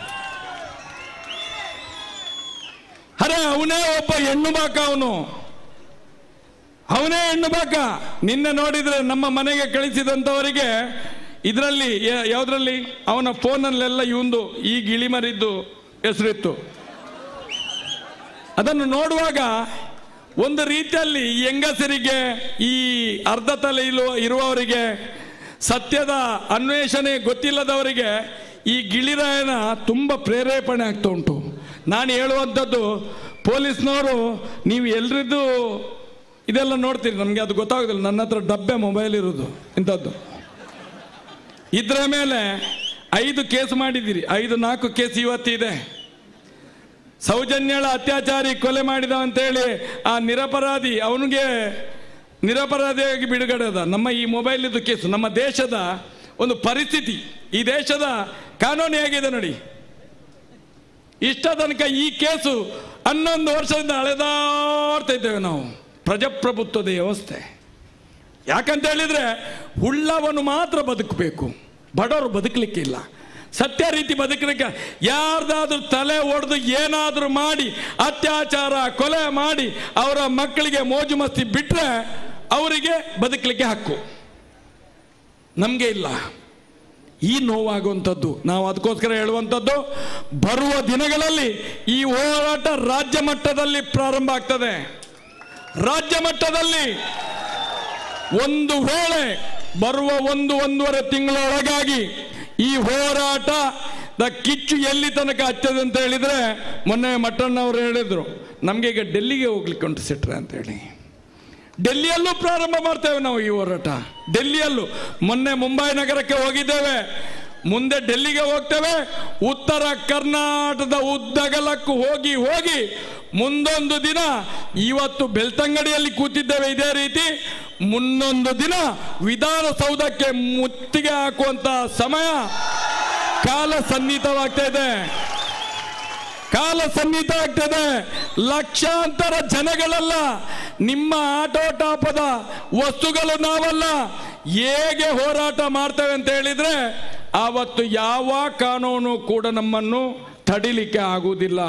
ಅರೆ ಅವನೇ ಒಬ್ಬ ಹೆಣ್ಣು ಬಾಕ ಅವನು ಅವನೇ ಹೆಣ್ಣು ಬಾಕ ನಿನ್ನೆ ನೋಡಿದ್ರೆ ನಮ್ಮ ಮನೆಗೆ ಕಳಿಸಿದಂಥವರಿಗೆ ಇದರಲ್ಲಿ ಯಾವುದ್ರಲ್ಲಿ ಅವನ ಫೋನಲ್ಲೆಲ್ಲ ಇವಂದು ಈ ಗಿಳಿಮರಿದ್ದು ಹೆಸರಿತ್ತು ಅದನ್ನು ನೋಡುವಾಗ ಒಂದು ರೀತಿಯಲ್ಲಿ ಹೆಂಗಸರಿಗೆ ಈ ಅರ್ಧ ತಲೆ ಇಲ್ಲುವ ಇರುವವರಿಗೆ ಸತ್ಯದ ಅನ್ವೇಷಣೆ ಗೊತ್ತಿಲ್ಲದವರಿಗೆ ಈ ಗಿಳಿರಾಯನ ತುಂಬ ಪ್ರೇರೇಪಣೆ ಆಗ್ತಾ ಉಂಟು ನಾನು ಹೇಳುವಂಥದ್ದು ಪೊಲೀಸ್ನವರು ನೀವು ಎಲ್ರಿದ್ದು ಇದೆಲ್ಲ ನೋಡ್ತೀರಿ ನಮಗೆ ಅದು ಗೊತ್ತಾಗೋದಿಲ್ಲ ನನ್ನ ಹತ್ರ ಡಬ್ಬೆ ಮೊಬೈಲ್ ಇರೋದು ಇಂಥದ್ದು ಇದರ ಮೇಲೆ ಐದು ಕೇಸ್ ಮಾಡಿದ್ದೀರಿ ಐದು ನಾಲ್ಕು ಕೇಸ್ ಇವತ್ತಿದೆ ಸೌಜನ್ಯಳ ಅತ್ಯಾಚಾರಿ ಕೊಲೆ ಮಾಡಿದ ಅಂತೇಳಿ ಆ ನಿರಪರಾಧಿ ಅವನಿಗೆ ನಿರಪರಾಧಿಯಾಗಿ ಬಿಡುಗಡೆ ಅದ ನಮ್ಮ ಈ ಮೊಬೈಲ್ ಇದು ಕೇಸು ನಮ್ಮ ದೇಶದ ಒಂದು ಪರಿಸ್ಥಿತಿ ಈ ದೇಶದ ಕಾನೂನು ಹೇಗಿದೆ ನೋಡಿ ಇಷ್ಟ ತನಕ ಈ ಕೇಸು ಹನ್ನೊಂದು ವರ್ಷದಿಂದ ಅಳೆದಾಡ್ತಾ ಇದ್ದೇವೆ ನಾವು ಪ್ರಜಾಪ್ರಭುತ್ವದ ವ್ಯವಸ್ಥೆ ಯಾಕಂತ ಹೇಳಿದ್ರೆ ಉಳ್ಳವನು ಮಾತ್ರ ಬದುಕಬೇಕು ಬಡವರು ಬದುಕಲಿಕ್ಕಿಲ್ಲ ಸತ್ಯ ರೀತಿ ಬದುಕಲಿಕ್ಕೆ ಯಾರ್ದಾದ್ರೂ ತಲೆ ಒಡೆದು ಏನಾದರೂ ಮಾಡಿ ಅತ್ಯಾಚಾರ ಕೊಲೆ ಮಾಡಿ ಅವರ ಮಕ್ಕಳಿಗೆ ಮೋಜು ಮಸ್ತಿ ಬಿಟ್ಟರೆ ಅವರಿಗೆ ಬದುಕಲಿಕ್ಕೆ ಹಕ್ಕು ನಮಗೆ ಇಲ್ಲ ಈ ನೋವಾಗುವಂಥದ್ದು ನಾವು ಅದಕ್ಕೋಸ್ಕರ ಹೇಳುವಂಥದ್ದು ಬರುವ ದಿನಗಳಲ್ಲಿ ಈ ಹೋರಾಟ ರಾಜ್ಯ ಮಟ್ಟದಲ್ಲಿ ಪ್ರಾರಂಭ ಆಗ್ತದೆ ರಾಜ್ಯ ಮಟ್ಟದಲ್ಲಿ ಒಂದು ವೇಳೆ ಬರುವ ಒಂದು ಒಂದೂವರೆ ತಿಂಗಳ ಒಳಗಾಗಿ ಈ ಹೋರಾಟದ ಕಿಚ್ಚು ಎಲ್ಲಿ ತನಕ ಹಚ್ಚದೆ ಅಂತ ಹೇಳಿದ್ರೆ ಮೊನ್ನೆ ಮಟ್ಟಣ್ಣವರು ಹೇಳಿದ್ರು ನಮಗೆ ಈಗ ಡೆಲ್ಲಿಗೆ ಹೋಗ್ಲಿಕ್ಕೆ ಉಂಟು ಸಿಟ್ರೆ ಅಂತ ಹೇಳಿ ಡೆಲ್ಲಿಯಲ್ಲೂ ಪ್ರಾರಂಭ ಮಾಡ್ತೇವೆ ನಾವು ಈ ಹೋರಾಟ ಡೆಲ್ಲಿಯಲ್ಲೂ ಮೊನ್ನೆ ಮುಂಬೈ ನಗರಕ್ಕೆ ಹೋಗಿದ್ದೇವೆ ಮುಂದೆ ಡೆಲ್ಲಿಗೆ ಹೋಗ್ತೇವೆ ಉತ್ತರ ಕರ್ನಾಟಕದ ಉದ್ದಗಲಕ್ಕೂ ಹೋಗಿ ಹೋಗಿ ಮುಂದೊಂದು ದಿನ ಇವತ್ತು ಬೆಳ್ತಂಗಡಿಯಲ್ಲಿ ಕೂತಿದ್ದೇವೆ ಇದೇ ರೀತಿ ಮುನ್ನೊಂದು ದಿನ ವಿಧಾನಸೌಧಕ್ಕೆ ಮುತ್ತಿಗೆ ಹಾಕುವಂತ ಸಮಯ ಕಾಲ ಸನ್ನಿಹಿತವಾಗ್ತಾ ಇದೆ ಕಾಲ ಸನ್ನಿಹಿತ ಆಗ್ತದೆ ಲಕ್ಷಾಂತರ ಜನಗಳಲ್ಲ ನಿಮ್ಮ ಆಟೋಟಾಪದ ವಸ್ತುಗಳು ನಾವಲ್ಲ ಹೇಗೆ ಹೋರಾಟ ಮಾಡ್ತೇವೆ ಅಂತ ಹೇಳಿದ್ರೆ ಆವತ್ತು ಯಾವ ಕಾನೂನು ಕೂಡ ನಮ್ಮನ್ನು ತಡಿಲಿಕ್ಕೆ ಆಗುವುದಿಲ್ಲ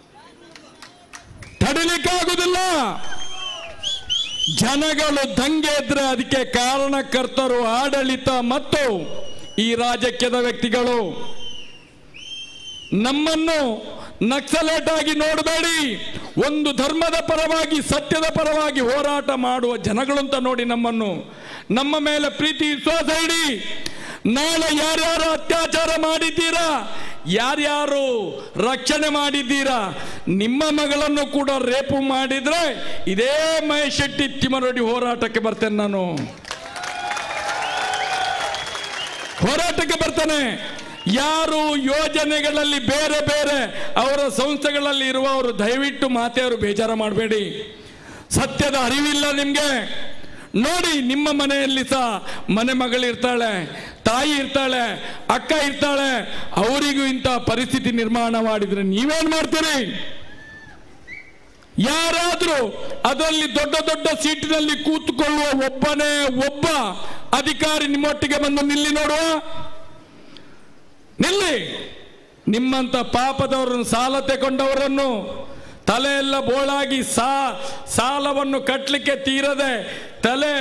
ತಡಿಲಿಕ್ಕೆ ಆಗುವುದಿಲ್ಲ ಜನಗಳು ದಂಗೆ ಇದ್ರೆ ಅದಕ್ಕೆ ಕಾರಣಕರ್ತರು ಆಡಳಿತ ಮತ್ತು ಈ ರಾಜಕೀಯದ ವ್ಯಕ್ತಿಗಳು ನಮ್ಮನ್ನು ನಕ್ಸಲೇಟ್ ಆಗಿ ನೋಡಬೇಡಿ ಒಂದು ಧರ್ಮದ ಪರವಾಗಿ ಸತ್ಯದ ಪರವಾಗಿ ಹೋರಾಟ ಮಾಡುವ ಜನಗಳಂತ ನೋಡಿ ನಮ್ಮನ್ನು ನಮ್ಮ ಮೇಲೆ ಪ್ರೀತಿ ವಿಶ್ವಾಸ ಇಡಿ ನಾಳೆ ಯಾರ್ಯಾರು ಅತ್ಯಾಚಾರ ಮಾಡಿದ್ದೀರಾ ಯಾರ್ಯಾರು ರಕ್ಷಣೆ ಮಾಡಿದ್ದೀರಾ ನಿಮ್ಮ ಮಗಳನ್ನು ಕೂಡ ರೇಪು ಮಾಡಿದ್ರೆ ಇದೇ ಮಹೇಶ್ ಶೆಟ್ಟಿ ತಿಮ್ಮರೊಡಿ ಹೋರಾಟಕ್ಕೆ ಬರ್ತೇನೆ ನಾನು ಹೋರಾಟಕ್ಕೆ ಬರ್ತಾನೆ ಯಾರು ಯೋಜನೆಗಳಲ್ಲಿ ಬೇರೆ ಬೇರೆ ಅವರ ಸಂಸ್ಥೆಗಳಲ್ಲಿ ಇರುವವರು ದಯವಿಟ್ಟು ಮಾತೆಯವರು ಬೇಜಾರ ಮಾಡಬೇಡಿ ಸತ್ಯದ ಅರಿವಿಲ್ಲ ನಿಮಗೆ ನೋಡಿ ನಿಮ್ಮ ಮನೆಯಲ್ಲಿ ಸಹ ಮನೆ ಮಗಳಿರ್ತಾಳೆ ತಾಯಿ ಇರ್ತಾಳೆ ಅಕ್ಕ ಇರ್ತಾಳೆ ಅವರಿಗೂ ಇಂಥ ಪರಿಸ್ಥಿತಿ ನಿರ್ಮಾಣ ಮಾಡಿದ್ರೆ ನೀವೇನ್ ಮಾಡ್ತೀರಿ ಯಾರಾದ್ರೂ ಅದರಲ್ಲಿ ದೊಡ್ಡ ದೊಡ್ಡ ಸೀಟಿನಲ್ಲಿ ಕೂತ್ಕೊಳ್ಳುವ ಒಬ್ಬನೇ ಒಬ್ಬ ಅಧಿಕಾರಿ ನಿಮ್ಮೊಟ್ಟಿಗೆ ಬಂದು ನಿಲ್ಲಿ ನೋಡುವ ನಿಲ್ಲಿ ನಿಮ್ಮಂತ ಪಾಪದವರನ್ನು ಸಾಲ ತೆಕೊಂಡವರನ್ನು ತಲೆಯೆಲ್ಲ ಬೋಳಾಗಿ ಸಾ ಸಾಲವನ್ನು ಕಟ್ಟಲಿಕ್ಕೆ ತೀರದೆ ತಲೆ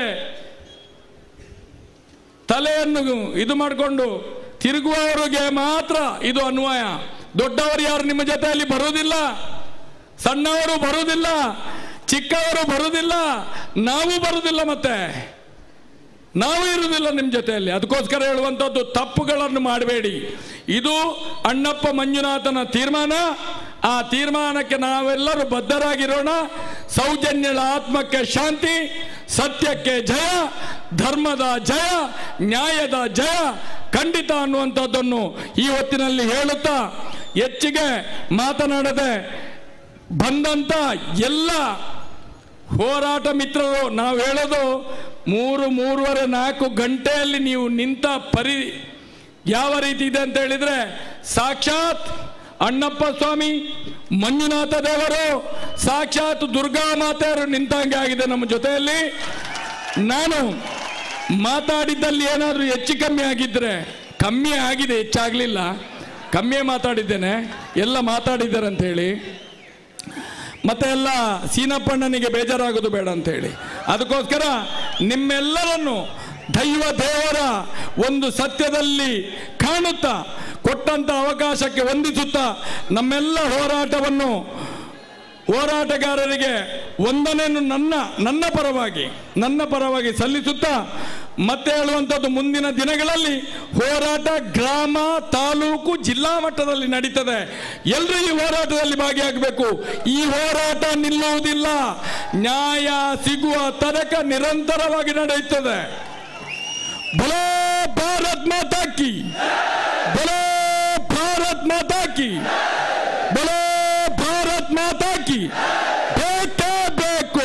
ತಲೆಯನ್ನು ಇದು ಮಾಡಿಕೊಂಡು ತಿರುಗುವವರಿಗೆ ಮಾತ್ರ ಇದು ಅನ್ವಯ ದೊಡ್ಡವರು ಯಾರು ನಿಮ್ಮ ಜೊತೆಯಲ್ಲಿ ಬರುವುದಿಲ್ಲ ಸಣ್ಣವರು ಬರುವುದಿಲ್ಲ ಚಿಕ್ಕವರು ಬರುವುದಿಲ್ಲ ನಾವು ಬರುವುದಿಲ್ಲ ಮತ್ತೆ ನಾವು ಇರುವುದಿಲ್ಲ ನಿಮ್ಮ ಜೊತೆಯಲ್ಲಿ ಅದಕ್ಕೋಸ್ಕರ ಹೇಳುವಂಥದ್ದು ತಪ್ಪುಗಳನ್ನು ಮಾಡಬೇಡಿ ಇದು ಅಣ್ಣಪ್ಪ ಮಂಜುನಾಥನ ತೀರ್ಮಾನ ಆ ತೀರ್ಮಾನಕ್ಕೆ ನಾವೆಲ್ಲರೂ ಬದ್ಧರಾಗಿರೋಣ ಸೌಜನ್ಯಳ ಆತ್ಮಕ್ಕೆ ಶಾಂತಿ ಸತ್ಯಕ್ಕೆ ಜಯ ಧರ್ಮದ ಜಯ ನ್ಯಾಯದ ಜಯ ಖಂಡಿತ ಅನ್ನುವಂಥದ್ದನ್ನು ಈ ಹೊತ್ತಿನಲ್ಲಿ ಹೇಳುತ್ತಾ ಹೆಚ್ಚಿಗೆ ಮಾತನಾಡದೆ ಬಂದಂತ ಎಲ್ಲ ಹೋರಾಟ ಮಿತ್ರರು ನಾವು ಹೇಳೋದು ಮೂರು ಮೂರುವರೆ ನಾಲ್ಕು ಗಂಟೆಯಲ್ಲಿ ನೀವು ನಿಂತ ಪರಿ ಯಾವ ರೀತಿ ಇದೆ ಅಂತ ಹೇಳಿದ್ರೆ ಸಾಕ್ಷಾತ್ ಅಣ್ಣಪ್ಪ ಸ್ವಾಮಿ ಮಂಜುನಾಥ ದೇವರು ಸಾಕ್ಷಾತ್ ದುರ್ಗಾ ಮಾತೆಯವರು ನಿಂತಂಗೆ ಆಗಿದೆ ನಮ್ಮ ಜೊತೆಯಲ್ಲಿ ನಾನು ಮಾತಾಡಿದ್ದಲ್ಲಿ ಏನಾದರೂ ಹೆಚ್ಚು ಕಮ್ಮಿ ಆಗಿದ್ರೆ ಕಮ್ಮಿ ಆಗಿದೆ ಹೆಚ್ಚಾಗಲಿಲ್ಲ ಕಮ್ಮಿ ಮಾತಾಡಿದ್ದೇನೆ ಎಲ್ಲ ಮಾತಾಡಿದ್ದಾರೆ ಅಂತ ಹೇಳಿ ಮತ್ತೆ ಎಲ್ಲ ಸೀನಪ್ಪಣ್ಣನಿಗೆ ಬೇಜಾರಾಗೋದು ಬೇಡ ಅಂತ ಹೇಳಿ ಅದಕ್ಕೋಸ್ಕರ ನಿಮ್ಮೆಲ್ಲರನ್ನು ದೈವ ದೇವರ ಒಂದು ಸತ್ಯದಲ್ಲಿ ಕಾಣುತ್ತಾ ಕೊಟ್ಟಂತ ಅವಕಾಶಕ್ಕೆ ವಂದಿಸುತ್ತಾ ನಮ್ಮೆಲ್ಲ ಹೋರಾಟವನ್ನು ಹೋರಾಟಗಾರರಿಗೆ ಒಂದನೇನು ನನ್ನ ನನ್ನ ಪರವಾಗಿ ನನ್ನ ಪರವಾಗಿ ಸಲ್ಲಿಸುತ್ತಾ ಮತ್ತೆ ಹೇಳುವಂಥದ್ದು ಮುಂದಿನ ದಿನಗಳಲ್ಲಿ ಹೋರಾಟ ಗ್ರಾಮ ತಾಲೂಕು ಜಿಲ್ಲಾ ಮಟ್ಟದಲ್ಲಿ ನಡೀತದೆ ಎಲ್ಲರೂ ಈ ಹೋರಾಟದಲ್ಲಿ ಭಾಗಿಯಾಗಬೇಕು ಈ ಹೋರಾಟ ನಿಲ್ಲುವುದಿಲ್ಲ ನ್ಯಾಯ ಸಿಗುವ ತನಕ ನಿರಂತರವಾಗಿ ನಡೆಯುತ್ತದೆ ಬಲೋ ಭಾರತ್ ಮಾತಾ ಕಿ ಬಲೋ ಭಾರತ್ ಮಾತಾ ಕಿ ಬಲೋ ಭಾರತ್ ಮಾತಾ ಕಿ ಬೇಕೇ ಬೇಕು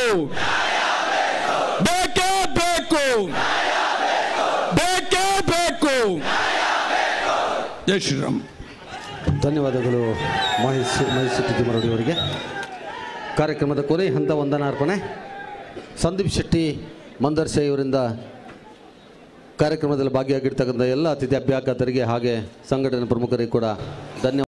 ಬೇಕೇ ಬೇಕು ಬೇಕೇ ಬೇಕು ಜೈ ಶ್ರೀರಾಮ್ ಧನ್ಯವಾದಗಳು ಮಹೇಶ್ ಮಹೇಶ್ ಶೆಟ್ಟಿ ತಿಮ್ಮರಡಿ ಅವರಿಗೆ ಕಾರ್ಯಕ್ರಮದ ಕೊನೆ ಹಂತ ವಂದನಾರ್ಪಣೆ ಸಂದೀಪ್ ಶೆಟ್ಟಿ ಮಂದರ್ಶೆ ಇವರಿಂದ ಕಾರ್ಯಕ್ರಮದಲ್ಲಿ ಭಾಗಿಯಾಗಿರ್ತಕ್ಕಂಥ ಎಲ್ಲ ಅತಿಥಿ ಅಭ್ಯಾಗತರಿಗೆ ಹಾಗೆ ಸಂಘಟನೆ ಪ್ರಮುಖರಿಗೆ ಕೂಡ ಧನ್ಯವಾದ